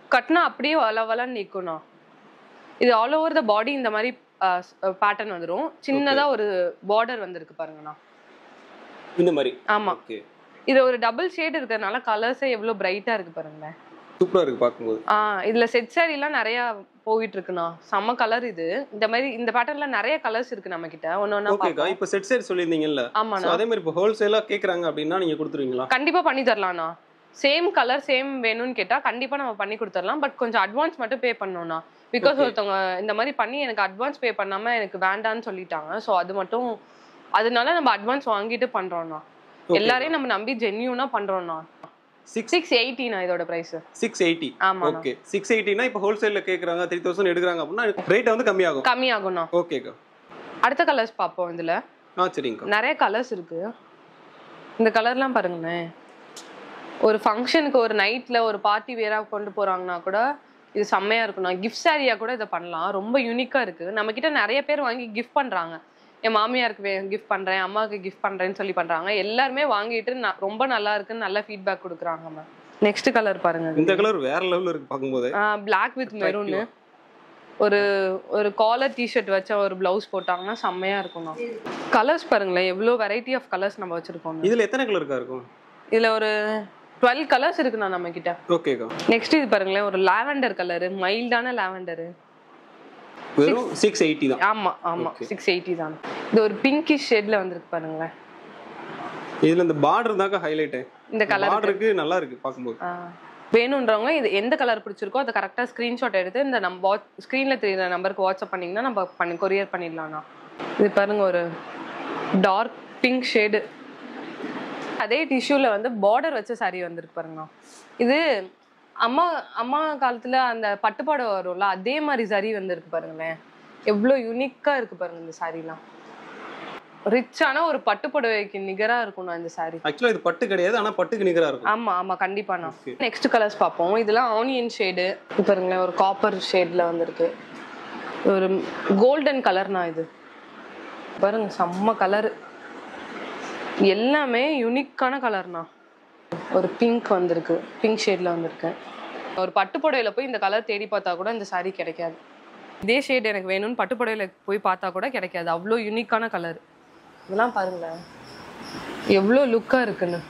கட்டினா அப்படியே வள வளன்னு நிற்கும்ண்ணா இது ஆல் ஓவர் த பாடி இந்த மாதிரி பேட்டர்ன் வந்துடும் சின்னதா ஒரு பார்டர் வந்திருக்கு பாருங்கண்ணா இந்த மாதிரி ஆமா ஓகே இது ஒரு டபுள் ஷேட் இருக்கிறதுனால கலர்ஸே எவ்வளவு பிரைட்டா இருக்கு பாருங்களேன் சூப்பரா இருக்கு பார்க்கும்போது ஆ இதுல செட் எல்லாம் நிறைய போயிட்டு இருக்குண்ணா செம்ம கலர் இது இந்த மாதிரி இந்த பேட்டர்ன்ல நிறைய கலர்ஸ் இருக்கு நம்ம கிட்ட ஒன்னு ஓகேக்கா ஒன்னா இப்போ செட் சைடு சொல்லியிருந்தீங்கல்ல So, ஆமாண்ணா அதே மாதிரி இப்போ ஹோல்சேலா கேக்குறாங்க அப்படின்னா நீங்க கொடுத்துருவீங்களா கண்டிப்பா பண்ணி தரலாம்ண்ணா சேம் கலர் சேம் வேணும்னு கேட்டா கண்டிப்பா நம்ம பண்ணி கொடுத்துடலாம் பட் கொஞ்சம் அட்வான்ஸ் மட்டும் பே பண்ணணும்ண்ணா பிகாஸ் Okay. ஒருத்தவங்க இந்த மாதிரி பண்ணி எனக்கு அட்வான்ஸ் பே பண்ணாம எனக்கு வேண்டான்னு சொல்லிட்டாங்க ஸோ அது மட்டும் அதனால நம்ம அட்வான்ஸ் வாங்கிட்டு பண்றோம்ண்ணா எல்லாரையும் நம்ம நம்பி ஜென்யூனா பண்றோம்ண்ணா சிக்ஸ் சிக்ஸ் எயிட்டிண்ணா இதோட பிரைஸ் சிக்ஸ் எயிட்டி ஆமாண்ணா ஓகே சிக்ஸ் எயிட்டினா இப்போ ஹோல்சேல்ல கேக்குறாங்க த்ரீ தௌசண்ட் எடுக்கிறாங்க அப்படின்னா ரேட் வந்து கம்மியாகும் கம்மியாகும்ண்ணா ஓகேக்கா அடுத்த கலர்ஸ் பார்ப்போம் இதுல ஆ சரிங்கக்கா நிறைய கலர்ஸ் இருக்கு இந்த கலர்லாம் பாருங்களேன் ஒரு ஃபங்க்ஷனுக்கு ஒரு நைட்ல ஒரு பார்ட்டி வேரா கொண்டு போறாங்கன்னா கூட இது செம்மையா இருக்கும் கிஃப்ட் சாரியா கூட இதை பண்ணலாம் ரொம்ப யூனிக்கா இருக்கு நம்ம கிட்ட நிறைய பேர் வாங்கி கிஃப்ட் பண்றாங்க என் மாமியாருக்கு கிஃப்ட் பண்றேன் அம்மாவுக்கு கிஃப்ட் பண்றேன்னு சொல்லி பண்றாங்க எல்லாருமே வாங்கிட்டு ந- ரொம்ப நல்லா இருக்குன்னு நல்ல ஃபீட்பேக் கொடுக்குறாங்க மேம் நெக்ஸ்ட் கலர் பாருங்க இந்த கலர் வேற லெவல்ல இருக்கு பார்க்கும்போது பிளாக் வித் மெரூன் ஒரு ஒரு காலர் டிஷர்ட் வச்ச ஒரு பிளவுஸ் போட்டாங்கன்னா செம்மையா இருக்கும் கலர்ஸ் பாருங்களேன் எவ்வளோ வெரைட்டி ஆஃப் கலர்ஸ் நம்ம வச்சிருக்கோம் இதுல எத்தனை கலருக்கா இருக்கும் இதுல ஒரு டுவெல் கலர்ஸ் இருக்குண்ணா நம்ம கிட்ட ஓகேக்கா நெக்ஸ்ட் இது பாருங்களேன் ஒரு லாவெண்டர் கலரு மைல்டான லாவெண்டர் வெறும் சிக்ஸ் எயிட்டி தான் ஆமா ஆமா Okay. சிக்ஸ் எயிட்டி தான் இது ஒரு பிங்கிஷ் ஷேட்ல வந்திருக்கு பாருங்களேன் இதுல இந்த பார்டர் தாக்கா ஹைலைட் இந்த கலர் பார்டருக்கு நல்லா இருக்கு பார்க்கும்போது வேணுன்றவங்க இது எந்த கலர் பிடிச்சிருக்கோ அதை கரெக்டாக ஸ்க்ரீன்ஷாட் எடுத்து இந்த நம்ம வாட்ஸ் ஸ்க்ரீனில் தெரியுற நம்பருக்கு வாட்ஸ்அப் பண்ணிங்கன்னா நம்ம பண்ணி கொரியர் பண்ணிடலாம்ண்ணா இது பாருங்க ஒரு டார்க் பிங்க் ஷேடு அதே டிஷ்யூவில் வந்து பார்டர் வச்ச saree வந்திருக்கு பாருங்கண்ணா இது அம்மா அம்மா காலத்தில் அந்த பட்டுப்பாடை வரும்ல அதே மாதிரி saree வந்திருக்கு பாருங்களேன் எவ்வளோ யூனிக்காக இருக்கு பாருங்க இந்த சாரீலாம் ரிச்சான ஒரு பட்டு புடவைக்கு நிகராக இருக்கும்ண்ணா இந்த saree ஆக்சுவலா இது பட்டு கிடையாது ஆனா பட்டுக்கு நிகரா இருக்கும் ஆமா ஆமா கண்டிப்பாண்ணா Okay. நெக்ஸ்ட் கலர்ஸ் பார்ப்போம் இதெல்லாம் ஆனியன் ஷேடு பாருங்களேன் ஒரு காப்பர் ஷேட்ல வந்திருக்கு ஒரு கோல்டன் கலர்னா இது பாருங்க செம்ம கலர் எல்லாமே யூனிக்கான கலர்னா ஒரு பிங்க் வந்திருக்கு பிங்க் ஷேட்ல வந்திருக்கு ஒரு பட்டு புடவையில போய் இந்த கலர் தேடி பார்த்தா கூட இந்த saree கிடைக்காது இதே ஷேட் எனக்கு வேணும்னு பட்டு புடவையில போய் பார்த்தா கூட கிடைக்காது அவ்வளோ யூனிக்கான கலர் இதெல்லாம் பாருங்களேன் எவ்வளோ லுக்காக இருக்குன்னு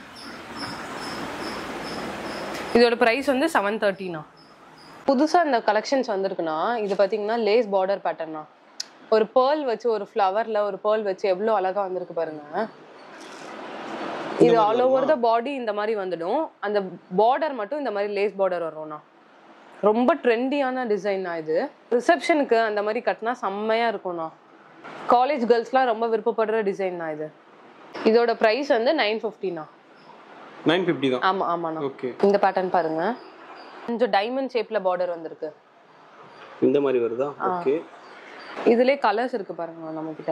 இதோட ப்ரைஸ் வந்து செவன் தேர்ட்டினா புதுசாக இந்த கலெக்ஷன்ஸ் வந்திருக்குன்னா இது பார்த்தீங்கன்னா லேஸ் பார்டர் பேட்டர்னா ஒரு பேர்ல் வச்சு ஒரு ஃப்ளவரில் ஒரு பேர்ல் வச்சு எவ்வளோ அழகாக வந்திருக்கு பாருங்க இது ஆல் ஓவர் த பாடி இந்த மாதிரி வந்துடும் அந்த பார்டர் மட்டும் இந்த மாதிரி லேஸ் பார்டர் வரும்ண்ணா ரொம்ப ட்ரெண்டியான டிசைன்னா இது ரிசப்ஷனுக்கு அந்த மாதிரி கட்டினா செம்மையாக இருக்கும்ண்ணா காலேஜ் கேர்ள்ஸ்லாம் ரொம்ப விருப்பப்படுற டிசைன்னா இது இதோட ப்ரைஸ் வந்து நைன் ஃபிஃப்டினா நைன் ஃபிஃப்டி தான் ஆமா ஆமாண்ணா ஓகே இந்த பேட்டர்ன் பாருங்க கொஞ்சம் டைமண்ட் ஷேப்ல பார்டர் வந்திருக்கு இந்த மாதிரி வருதா ஓகே இதுலயே கலர்ஸ் இருக்கு பாருங்க நம்ம கிட்ட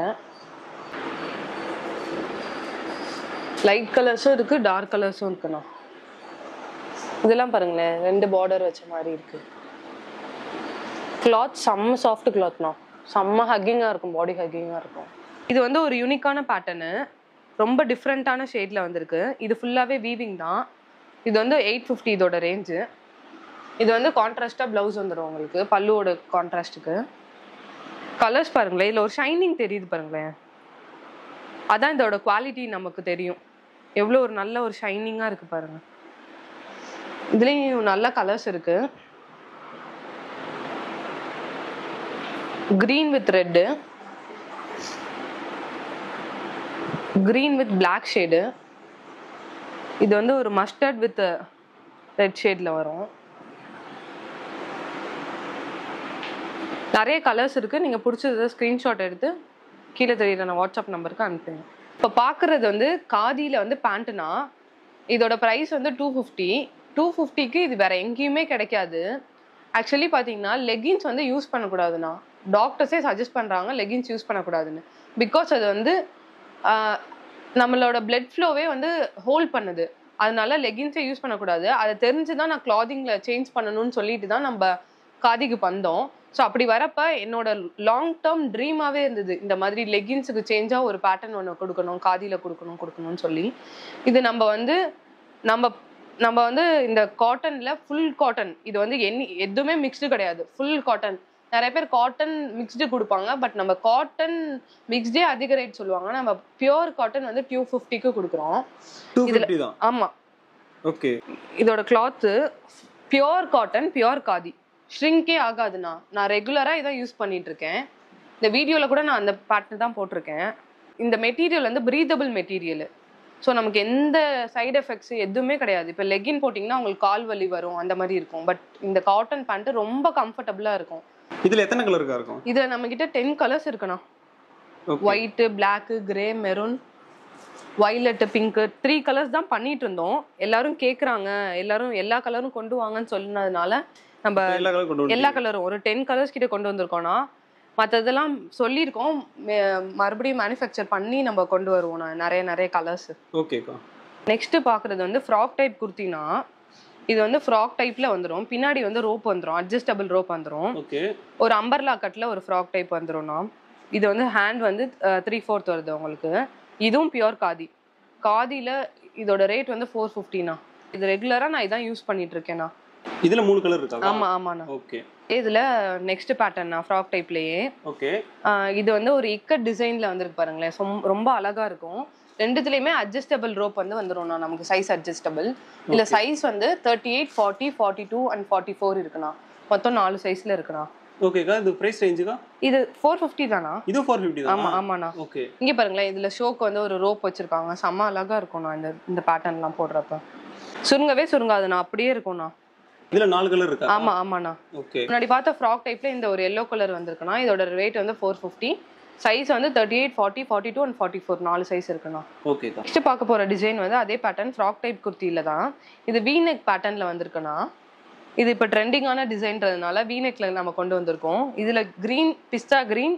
லைட் கலர்ஸும் இருக்கு டார்க் கலர்ஸும் இருக்குண்ணா இதெல்லாம் பாருங்களேன் ரெண்டு பார்டர் வச்ச மாதிரி இருக்கு கிளாத் செம்ம சாஃப்ட் கிளாத்ண்ணா செம்ம ஹக்கிங்காக இருக்கும் பாடி ஹக்கிங்காக இருக்கும் இது வந்து ஒரு யூனிக்கான பேட்டர்னு ரொம்ப டிஃப்ரெண்ட்டான ஷேடில் வந்திருக்கு இது ஃபுல்லாகவே வீவிங் தான் இது வந்து எயிட் ஃபிஃப்டி இதோட ரேஞ்சு இது வந்து கான்ட்ராஸ்டாக ப்ளவுஸ் வந்துடும் உங்களுக்கு பல்லுவோட கான்ட்ராஸ்ட்டுக்கு கலர்ஸ் பாருங்களேன் இதில் ஒரு ஷைனிங் தெரியுது பாருங்களேன் அதான் இதோட குவாலிட்டி நமக்கு தெரியும் எவ்வளோ ஒரு நல்ல ஒரு ஷைனிங்காக இருக்குது பாருங்க இதுலேயும் நல்ல கலர்ஸ் இருக்கு green with red green with black shade இது வந்து ஒரு மஸ்டர்ட் வித் ரெட் ஷேடில் வரும் நிறைய கலர்ஸ் இருக்கு நீங்க பிடிச்சத ஸ்க்ரீன்ஷாட் எடுத்து கீழே தெரியுற நான் வாட்ஸ்அப் நம்பருக்கு அனுப்புங்க இப்போ பார்க்குறது வந்து காதியில் வந்து பேண்ட்டுனா இதோட ப்ரைஸ் வந்து டூ ஃபிஃப்டி டூ ஃபிஃப்டிக்கு இது வேற எங்கேயுமே கிடைக்காது ஆக்சுவலி பார்த்தீங்கன்னா லெகின்ஸ் வந்து யூஸ் பண்ணக்கூடாதுண்ணா டாக்டர்ஸே சஜஸ்ட் பண்ணுறாங்க லெகின்ஸ் யூஸ் பண்ணக்கூடாதுன்னு பிகாஸ் அது வந்து ஆஹ், நம்மளோட பிளட் ஃப்ளோவே வந்து ஹோல்ட் பண்ணுது அதனால லெகின்ஸே யூஸ் பண்ணக்கூடாது அதை தெரிஞ்சு தான் நான் கிளாதிங்கில் சேஞ்ச் பண்ணணும்னு சொல்லிட்டு தான் நம்ம காதிக்கு வந்தோம் ஸோ அப்படி வரப்ப என்னோட லாங் டேர்ம் ட்ரீமாவே இருந்தது இந்த மாதிரி லெகின்ஸுக்கு சேஞ்சாக ஒரு பேட்டர்ன் ஒன்று கொடுக்கணும் காதியில் கொடுக்கணும் கொடுக்கணும்னு சொல்லி இது நம்ம வந்து நம்ம நம்ம வந்து இந்த காட்டன்ல ஃபுல் காட்டன் இது வந்து எண்ணி எதுவுமே மிக்ஸ்டு கிடையாது ஃபுல் காட்டன் நிறைய பேர் காட்டன் மிக்ஸ்டு கொடுப்பாங்க பட் நம்ம காட்டன் மிக்ஸ்டே அதிக ரேட் சொல்லுவாங்க நம்ம பியூர் காட்டன் வந்து டூ ஃபிஃப்டிக்கு கொடுக்குறோம் டூ இதுல- ஃபிஃப்டி தான் ஆமா ஓகே இதோட cloth pure cotton pure khadi ஷ்ரிங்கே ஆகாதுண்ணா நான் ரெகுலராக இதான் யூஸ் பண்ணிட்டு இருக்கேன் இந்த வீடியோவில் கூட நான் அந்த பேட்டர்ன் தான் போட்டிருக்கேன் இந்த மெட்டீரியல் வந்து ப்ரீதபிள் மெட்டீரியல் ஸோ நமக்கு எந்த சைடு எஃபெக்ட்ஸ் எதுவுமே கிடையாது இப்போ லெகின் போட்டிங்கன்னா உங்களுக்கு கால் வலி வரும் அந்த மாதிரி இருக்கும் பட் இந்த காட்டன் பேண்ட்டு ரொம்ப கம்ஃபர்டபுளாக இருக்கும் இதுல எத்தனை கலருக்கா இருக்கும் இதில் நம்மக்கிட்ட டென் கலர்ஸ் இருக்குண்ணா okay white black grey maroon violet pink three colours தான் பண்ணிட்டு இருந்தோம் எல்லாரும் கேட்குறாங்க எல்லாரும் எல்லா கலரும் கொண்டு வாங்கன்னு சொன்னதுனால நம்ம எல்லா கலரும் கொண்டு எல்லா வந்து கலரும் ஒரு டென் கலர்ஸ் கிட்ட கொண்டு வந்திருக்கோம்னா மற்றதெல்லாம் சொல்லியிருக்கோம் மே- மறுபடியும் மேனுஃபேக்சர் பண்ணி நம்ம கொண்டு வருவோம் நான் நிறைய நிறைய கலர்ஸ் ஓகேக்கா நெக்ஸ்ட் பார்க்குறது வந்து ஃப்ராக் டைப் குர்த்தினா இது வந்து ஃப்ராக் டைப்ல வந்துடும் பின்னாடி வந்து ரோப் வந்துடும் அட்ஜஸ்டபிள் ரோப் வந்துடும் ஓகே ஒரு அம்பர்லா கட்டில் ஒரு ஃப்ராக் டைப் வந்துரும்ண்ணா இது வந்து ஹேண்ட் வந்து த்ரீ ஃபோர்த் வருது உங்களுக்கு இதுவும் பியோர் காதி காதியில் இதோட ரேட் வந்து ஃபோர் ஃபிஃப்டினா இது ரெகுலராக நான் இதான் யூஸ் பண்ணிட்டு இருக்கேண்ணா இதுல மூணு கலர் இருக்கா ஆமாம் ஆமாண்ணா ஓகே இதில் நெக்ஸ்ட் பேட்டர்னா ஃப்ராக் டைப்லேயே ஓகே இது வந்து ஒரு இக்கட் டிசைனில் வந்துருக்கு பாருங்களேன் சொம்- ரொம்ப அழகாக இருக்கும் ரெண்டுத்துலேயுமே அட்ஜஸ்டபிள் ரோப் வந்து வந்துரும்ண்ணா நமக்கு சைஸ் அட்ஜஸ்டபிள் இல்லை Okay. சைஸ் வந்து thirty eight forty forty two and forty four இருக்குண்ணா மொத்தம் நாலு சைஸில் இருக்குண்ணா ஓகேக்கா இது பிரைஸ் ரேஞ்சுக்கா இது ஃபோர் ஃபிஃப்டி தானா இது ஃபோர் ஃபிஃப்டி ஆமா தான் ஆமாண்ணா ஓகே இங்க பாருங்களேன் இதுல ஷோக்கு வந்து ஒரு ரோப் வச்சிருக்காங்க செம்ம அழகா இருக்கும்ண்ணா இந்த இந்த பேட்டர்ன்லாம் போடுறப்ப சுருங்கவே சுருங்காதுண்ணா அப்படியே இருக்கும்ண்ணா இதுல நாலு கலர் இருக்கா ஆமா ஆமாண்ணா ஓகே முன்னாடி பார்த்த ஃப்ராக் டைப்ல இந்த ஒரு எல்லோ கலர் வந்திருக்குண்ணா இதோட ரேட் வந்து ஃபோர் ஃபிஃப்டி சைஸ் வந்து thirty eight forty forty two and forty four நாலு சைஸ் இருக்குண்ணா ஓகேக்கா நெக்ஸ்ட் பார்க்க போற டிசைன் வந்து அதே பேட்டர்ன் ஃப்ராக் டைப் குர்த்தியில தான் இது வி நெக் பேட்டர்ன்ல வந்திருக்குண்ணா இது இப்போ ட்ரெண்டிங்கான டிசைன்றதுனால வி நெக்ல நம்ம கொண்டு வந்திருக்கோம் இதுல கிரீன் பிஸ்தா green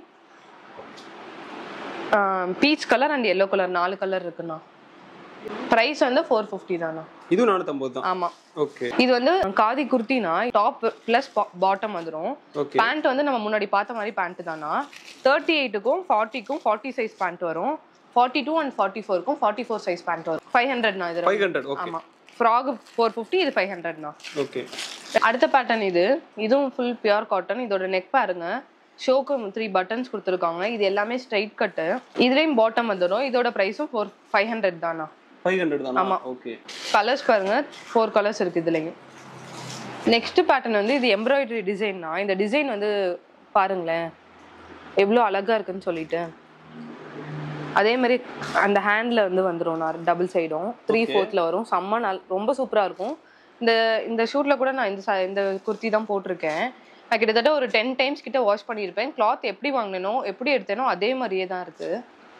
peach colour and yellow colour நாலு கலர் இருக்குண்ணா ப்ரைஸ் வந்து ஃபோர் ஃபிஃப்டி தாண்ணா இதுவும் நானூத்தம்பது தான் ஆமா ஓகே இது வந்து காதி குர்த்தினா டாப் ப்ளஸ் பாட்டம் வந்துடும் ஓகே பேண்ட் வந்து நம்ம முன்னாடி பார்த்த மாதிரி பேண்ட் தானா தேர்ட்டி எயிட்டுக்கும் ஃபார்ட்டிக்கும் ஃபார்ட்டி சைஸ் பேண்ட் வரும் ஃபார்ட்டி டூ அண்ட் ஃபார்ட்டி ஃபோருக்கும் ஃபார்ட்டி ஃபோர் சைஸ் பேண்ட் வரும் ஃபைவ் ஹண்ட்ரட்னா இது ஃபைவ் ஹண்ட்ரட் ஓகே ஆமா ஃப்ராக் ஃபோர் ஃபிஃப்டி இது ஃபைவ் ஹண்ட்ரட்னா ஓகே அடுத்த பேட்டர்ன் இது இதுவும் ஃபுல் பியூர் காட்டன் இதோட நெக் பாருங்க ஷோக்கு த்ரீ பட்டன்ஸ் கொடுத்துருக்காங்க இது எல்லாமே ஸ்ட்ரைட் கட்டு இதுலேயும் பாட்டம் வந்துடும் இதோட ப்ரைஸும் ஃபோர் ஃபைவ் ஹண்ட்ரட் தானா ஃபைவ் ஹண்ட்ரட் தானா ஆமா. ஓகே கலர்ஸ் பாருங்க ஃபோர் கலர்ஸ் இருக்கு இதுலயும் நெக்ஸ்ட் பேட்டர்ன் வந்து இது எம்ப்ராய்டரி டிசைன் தான் இந்த டிசைன் வந்து பாருங்களேன் எவ்வளோ அழகா இருக்குன்னு சொல்லிட்டு அதே மாதிரி அந்த ஹேண்ட்ல வந்து வந்துடும் நான் டபுள் சைடும் த்ரீ Okay. ஃபோர்த்ல வரும் செம்ம நல் ரொம்ப சூப்பரா இருக்கும் இந்த இந்த ஷூட்ல கூட நான் இந்த ச- இந்த குர்த்தி தான் போட்டிருக்கேன் நான் கிட்டத்தட்ட ஒரு டென் டைம்ஸ் கிட்ட வாஷ் பண்ணியிருப்பேன் கிளாத் எப்படி வாங்கினேனோ எப்படி எடுத்தேனோ அதே மாதிரியே தான் இருக்கு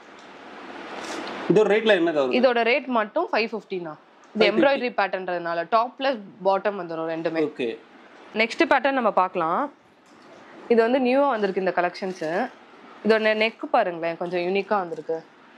இதோட ரேட்ல என்ன வரும் இதோட ரேட் மட்டும் ஃபைவ் ஃபிஃப்டினா இது 550. எம்ப்ராய்டரி பேட்டர்ன்றதுனால டாப் பிளஸ் பாட்டம் வந்துடும் ரெண்டுமே ஓகே நெக்ஸ்ட் பேட்டர்ன் நம்ம பார்க்கலாம் இது வந்து நியூவாக வந்திருக்கு இந்த கலெக்ஷன்ஸு இதோட நெக் பாருங்களேன் கொஞ்சம் யூனிக்காக வந்திருக்கு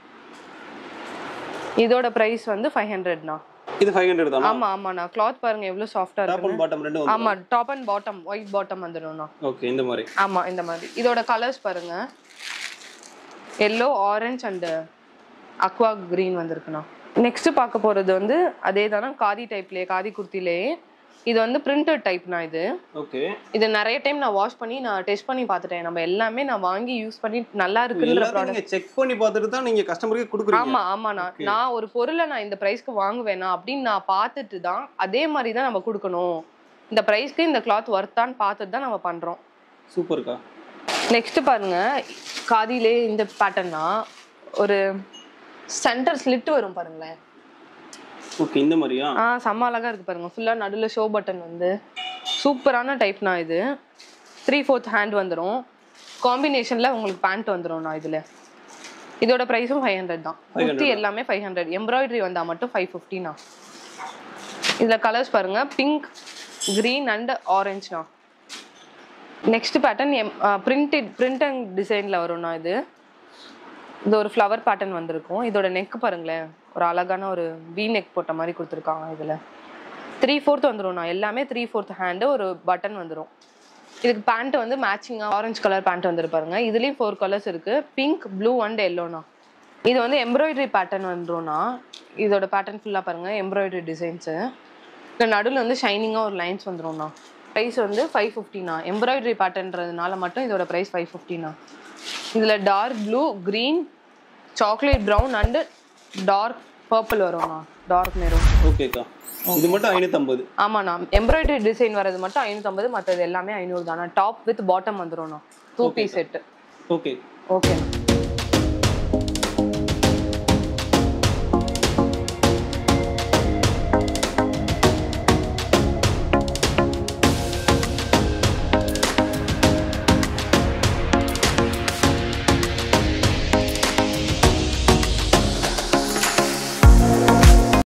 இதோட ப்ரைஸ் வந்து ஃபைவ் ஹண்ட்ரட்னா இது ஃபைவ் ஹண்ட்ரட் தானா ஆமா ஆமாண்ணா கிளாத் பாருங்க எவ்வளோ சாஃப்டாக டாப் இருக்கு அண்ட் பாட்டம் ரெண்டும் வந்து ஆமா top and bottom white bottom வந்துடும்ண்ணா ஓகே இந்த மாதிரி ஆமா இந்த மாதிரி இதோட கலர்ஸ் பாருங்க yellow orange and aqua green வந்திருக்குண்ணா நெக்ஸ்ட் பார்க்க போறது வந்து அதே தானே காதி டைப்லயே காதி குர்த்திலேயே இது வந்து பிரிண்டட் டைப்னா இது ஓகே இது நிறைய டைம் நான் வாஷ் பண்ணி நான் டெஸ்ட் பண்ணி பார்த்துட்டேன் நம்ம எல்லாமே நான் வாங்கி யூஸ் பண்ணி நல்லா இருக்குன்ற எல்லாத்தையும் ப்ராடக்ட் நீங்க செக் பண்ணி பார்த்துட்டு தான் நீங்க கஸ்டமருக்கு கொடுக்குறீங்க ஆமா ஆமா நான் Okay. நான் ஒரு பொருளை நான் இந்த பிரைஸ்க்கு வாங்குவேனா அப்படின்னு நான் பார்த்துட்டு தான் அதே மாதிரி தான் நம்ம கொடுக்கணும் இந்த பிரைஸ்க்கு இந்த கிளாத் ஒர்த்தான்னு பார்த்துட்டு தான் நம்ம பண்றோம் சூப்பர்க்கா நெக்ஸ்ட் பாருங்க காதிலே இந்த பேட்டர்னா ஒரு சென்டர் ஸ்லிட் வரும் பாருங்களேன் ஓகே இந்த மாதிரியா ஆ செம்ம அழகா இருக்கு பாருங்க ஃபுல்லா நடுவுல ஷோ பட்டன் வந்து சூப்பரான டைப்னா இது த்ரீ ஃபோர்த் ஹேண்ட் வந்துடும் காம்பினேஷன்ல உங்களுக்கு பேண்ட் வந்துடும்ண்ணா இதுல இதோட ப்ரைஸும் ஃபைவ் ஹண்ட்ரட் தான் 500 குர்த்தி எல்லாமே ஃபைவ் ஹண்ட்ரட் எம்ப்ராய்டரி வந்தா மட்டும் ஃபைவ் ஃபிஃப்டினா இதுல கலர்ஸ் பாருங்க பிங்க் green அண்ட் ஆரஞ்ச்னா நெக்ஸ்ட் பேட்டர்ன் எம் பிரிண்டட் பிரிண்ட் அண்ட் டிசைன்ல வரும்ண்ணா இது இது ஒரு ஃப்ளவர் பேட்டர்ன் வந்திருக்கும் இதோட நெக் பாருங்களேன் ஒரு அழகான ஒரு வி நெக் போட்ட மாதிரி கொடுத்துருக்காங்க இதில் த்ரீ ஃபோர்த் வந்துரும்ண்ணா எல்லாமே த்ரீ ஃபோர்த் ஹேண்டு ஒரு பட்டன் வந்துடும் இதுக்கு பேண்ட் வந்து மேட்சிங்காக ஆரஞ்சு கலர் பேண்ட் வந்துருப்பாருங்க இதுலேயும் ஃபோர் கலர்ஸ் இருக்குது பிங்க் ப்ளூ அண்ட் எல்லோண்ணா இது வந்து எம்ப்ராய்டரி பேட்டர்ன் வந்துரும்ண்ணா இதோட பேட்டர்ன் ஃபுல்லாக பாருங்கள் எம்ப்ராய்டரி டிசைன்ஸு இல்லை நடுவில் வந்து ஷைனிங்காக ஒரு லைன்ஸ் வந்துரும்ண்ணா ப்ரைஸ் வந்து ஃபைவ் ஃபிஃப்டினா எம்ப்ராய்டரி பேட்டர்ன்றதுனால மட்டும் இதோட ப்ரைஸ் ஃபைவ் ஃபிஃப்டினா இதில் dark blue green chocolate brown and dark purple வரும்ண்ணா டார்க் மெரூன் ஓகேக்கா இது மட்டும் ஐநூற்றம்பது ஆமாண்ணா எம்ப்ராய்டரி டிசைன் வரது மட்டும் ஐநூற்றம்பது மற்றது எல்லாமே ஐநூறு தானா டாப் வித் பாட்டம் வந்துடும்ண்ணா டூ பீஸ் செட்டு ஓகே ஓகேண்ணா